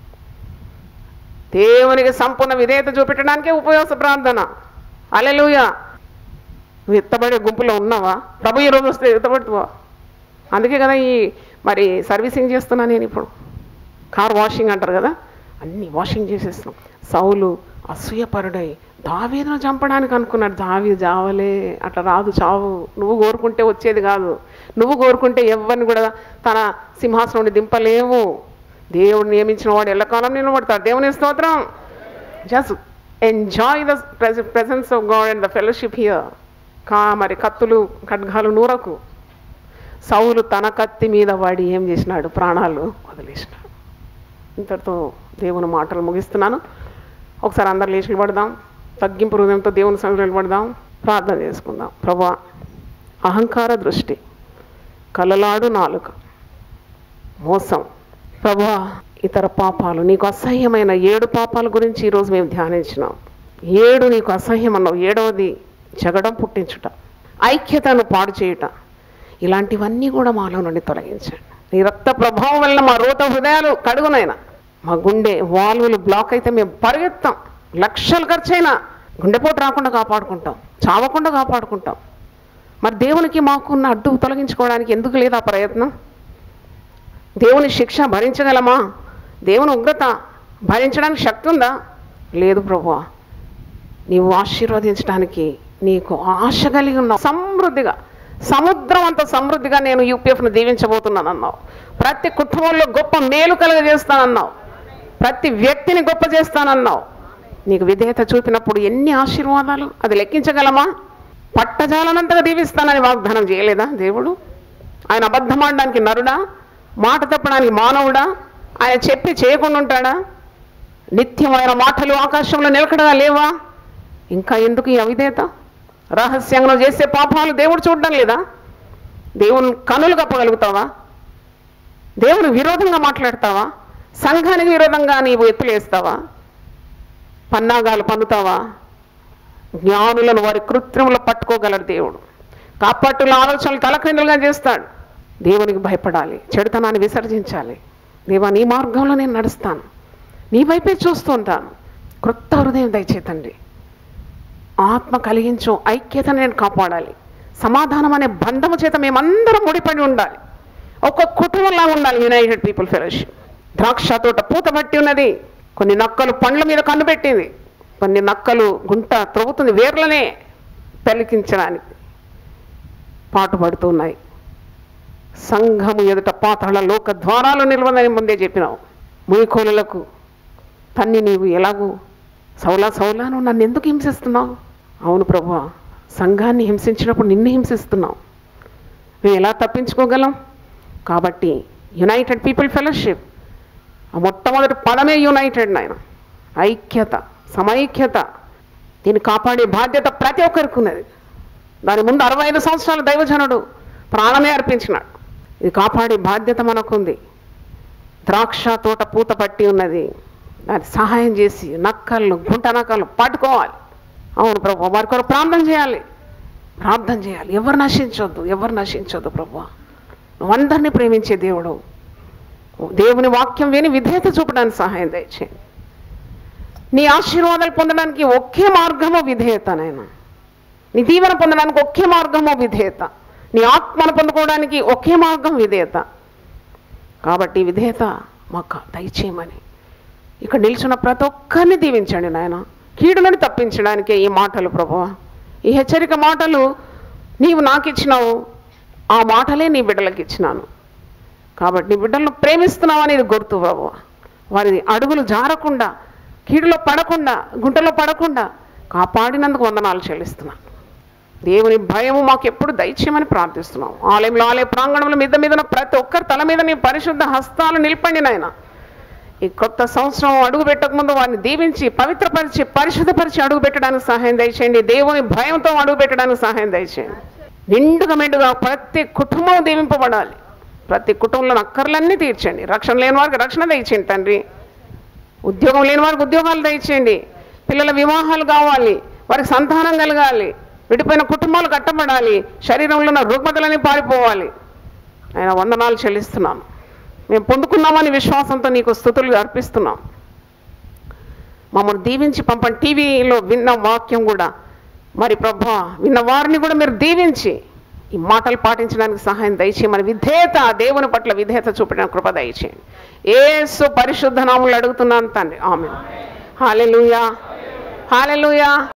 దేవునికి సంపూర్ణ విధేయత చూపెట్టడానికే ఉపయోగ ప్రార్థన అలెలుయ నువ్వు ఎత్తబడే గుంపులో ఉన్నావా ప్రభు ఈ రోజు వస్తే ఎత్తబడుతువా అందుకే కదా ఈ మరి సర్వీసింగ్ చేస్తున్నా నేను ఇప్పుడు కార్ వాషింగ్ అంటారు కదా అన్ని వాషింగ్ చేసేస్తున్నాం సౌలు అసూయపరుడై దావీదును చంపడానికి అనుకున్నాడు దావీ జావలే అట్లా రాదు చావు నువ్వు కోరుకుంటే వచ్చేది కాదు నువ్వు కోరుకుంటే ఎవరిని కూడా తన సింహాసనం నుండి దింపలేవు దేవుడు నియమించిన వాడు ఎల్లకాలం నిలబడతాడు దేవుని స్తోత్రం just enjoy the presence of God and the fellowship here కా మరి కత్తులు ఖడ్గాలు నూరకు సౌలు తన కత్తి మీద వాడి ఏం చేసినాడు ప్రాణాలు వదిలేసినాడు ఇంతటితో దేవుని మాటలు ముగిస్తున్నాను ఒకసారి అందరు లేచి నిలబడదాం తగ్గింపు హృదయంతో దేవుని సంగతి నిలబడదాం ప్రార్థన చేసుకుందాం ప్రభా అహంకార దృష్టి కలలాడు నాలుక మోసం ప్రభా ఇతర పాపాలు నీకు అసహ్యమైన ఏడు పాపాల గురించి ఈరోజు మేము ధ్యానించినాం ఏడు నీకు అసహ్యం అన్నావు ఏడవది జగడం పుట్టించుట ఐక్యతను పాడు చేయుట ఇలాంటివన్నీ కూడా మాలో నుండి తొలగించండి నీ రక్త ప్రభావం వల్ల మా రోత హృదయాలు కడుగునైనా మా గుండె వాల్వులు బ్లాక్ అయితే మేము పరిగెత్తాం లక్షలు ఖర్చైనా గుండెపోటు రాకుండా కాపాడుకుంటాం చావకుండా కాపాడుకుంటాం మరి దేవునికి మాకున్న అడ్డు తొలగించుకోవడానికి ఎందుకు లేదా ప్రయత్నం దేవుని శిక్ష భరించగలమా దేవుని ఉగ్రత భరించడానికి శక్తి ఉందా లేదు ప్రభువా నీవు ఆశీర్వదించడానికి నీకు ఆశ కలిగి ఉన్నావు సమృద్ధిగా సముద్రం అంత సమృద్ధిగా నేను యూపీఎఫ్ను దీవించబోతున్నాను అన్నావు ప్రతి కుటుంబంలో గొప్ప మేలు కలుగజేస్తానన్నావు ప్రతి వ్యక్తిని గొప్ప చేస్తానన్నావు నీకు విధేయత చూపినప్పుడు ఎన్ని ఆశీర్వాదాలు అది లెక్కించగలమా పట్టజాలనంతగా దీవిస్తానని వాగ్దానం చేయలేదా దేవుడు ఆయన అబద్ధమాడడానికి నరుడా మాట తప్పడానికి మానవుడా ఆయన చెప్పి చేయకుండా ఉంటాడా నిత్యమైన మాటలు ఆకాశంలో నిలకడగా లేవా ఇంకా ఎందుకు ఈ అవిధేయత రహస్యంగా నువ్వు చేసే పాపాలు దేవుడు చూడడం లేదా దేవుని కనులు కప్పగలుగుతావా దేవుని విరోధంగా మాట్లాడతావా సంఘానికి విరోధంగా నీవు ఎత్తులేస్తావా పన్నాగాలు పన్నుతావా జ్ఞానులను వారి కృత్రిములు పట్టుకోగలడు దేవుడు కాపాటుల ఆలోచనలు తలక్రిందులుగా చేస్తాడు దేవునికి భయపడాలి చెడుతనాన్ని విసర్జించాలి దేవా నీ మార్గంలో నేను నడుస్తాను నీ వైపే చూస్తూ ఉంటాను క్రొత్త హృదయం దయచేతండి ఆత్మ కలిగించు ఐక్యతను నేను కాపాడాలి సమాధానం అనే బంధము చేత మేమందరం ముడిపడి ఉండాలి ఒక కుటుంబంలా ఉండాలి యునైటెడ్ పీపుల్ ఫెలోషిప్ ద్రాక్ష తోట పూత పట్టి ఉన్నది కొన్ని నక్కలు పండ్ల మీద కన్ను పెట్టింది కొన్ని నక్కలు గుంట త్రవ్వుతుంది వేర్లనే పెలికించడానికి పాటుపడుతున్నాయి సంఘము ఎదుట పాత్రల లోక ద్వారాలు నిల్వదని ముందే చెప్పినావు మునికోలులకు తన్ని నీవు ఎలాగూ సౌలా సౌలా నువ్వు నన్ను ఎందుకు హింసిస్తున్నావు అవును ప్రభు సంఘాన్ని హింసించినప్పుడు నిన్ను హింసిస్తున్నావు మేము ఎలా తప్పించుకోగలం కాబట్టి యునైటెడ్ పీపుల్ ఫెలోషిప్ ఆ మొట్టమొదటి పదమే యునైటెడ్ నాయన ఐక్యత సమైక్యత దీన్ని కాపాడే బాధ్యత ప్రతి ఒక్కరికి ఉన్నది దాని ముందు అరవై ఐదు సంవత్సరాల దైవజనుడు ప్రాణమే అర్పించినాడు ఇది కాపాడే బాధ్యత మనకుంది ద్రాక్ష తోట పూత పట్టి ఉన్నది దాన్ని సహాయం చేసి నక్కళ్ళు గుంట నక్కలు పట్టుకోవాలి అవును ప్రభు వారి కొరకు ప్రార్థన చేయాలి ప్రార్థన చేయాలి ఎవరు నశించొద్దు ఎవరు నశించొద్దు ప్రభు నువ్వు అందరినీ ప్రేమించే దేవుడు దేవుని వాక్యం విని విధేయత చూపడానికి సహాయం దయచేయండి నీ ఆశీర్వాదాలు పొందడానికి ఒకే మార్గము విధేయత నాయన నీ దీవెన పొందడానికి ఒకే మార్గము విధేయత నీ ఆత్మను పొందుకోవడానికి ఒకే మార్గం విధేయత కాబట్టి విధేయత మాకు దయచేయమని ఇక్కడ నిల్చున్న ప్రతి ఒక్కరిని దీవించండి నాయన కీడులను తప్పించడానికే ఈ మాటలు ప్రభు ఈ హెచ్చరిక మాటలు నీవు నాకు ఇచ్చినావు ఆ మాటలే నీ బిడ్డలకు ఇచ్చినాను కాబట్టి నీ బిడ్డలను ప్రేమిస్తున్నావు అనేది గుర్తు ప్రభు వారి అడుగులు జారకుండా కీడులో పడకుండా గుంటలో పడకుండా కాపాడినందుకు వందనాలు చెల్లిస్తున్నాను దేవుని భయము మాకు ఎప్పుడు దైత్యమని ప్రార్థిస్తున్నాం ఆలయంలో ఆలయ ప్రాంగణంలో మీద మీద ప్రతి ఒక్కరి తల మీద నీ పరిశుద్ధ హస్తాలు నిలపండి నాయన ఈ కొత్త సంవత్సరం అడుగు పెట్టక ముందు వారిని దీవించి పవిత్రపరిచి పరిశుద్ధపరిచి అడుగు పెట్టడానికి సహాయం దయచేయండి దేవుని భయంతో అడుగు పెట్టడానికి సహాయం దయచేయండి నిండుగా మెండుగా ప్రతి కుటుంబం దీవింపబడాలి ప్రతి కుటుంబంలో అక్కర్లన్నీ తీర్చండి రక్షణ లేని వారికి రక్షణ దయచేయండి తండ్రి ఉద్యోగం లేని వారికి ఉద్యోగాలు దయచేయండి పిల్లల వివాహాలు కావాలి వారికి సంతానం కలగాలి విడిపోయిన కుటుంబాలు కట్టబడాలి శరీరంలో ఉన్న రుగ్మతలన్నీ పారిపోవాలి ఆయన వందనాలు చెల్లిస్తున్నాను మేము పొందుకున్నామని విశ్వాసంతో నీకు స్థుతులు అర్పిస్తున్నాం మమ్మల్ని దీవించి పంపండి టీవీలో విన్న వాక్యం కూడా మరి ప్రభా విన్న వారిని కూడా మీరు దీవించి ఈ మాటలు పాటించడానికి సహాయం దయచేయమని విధేయత దేవుని పట్ల విధేయత చూపడానికి కృప దయచేయండి ఏసు పరిశుద్ధ నాములు అడుగుతున్నాను తండ్రి ఆమె హాలెలుయా హాలెలుయా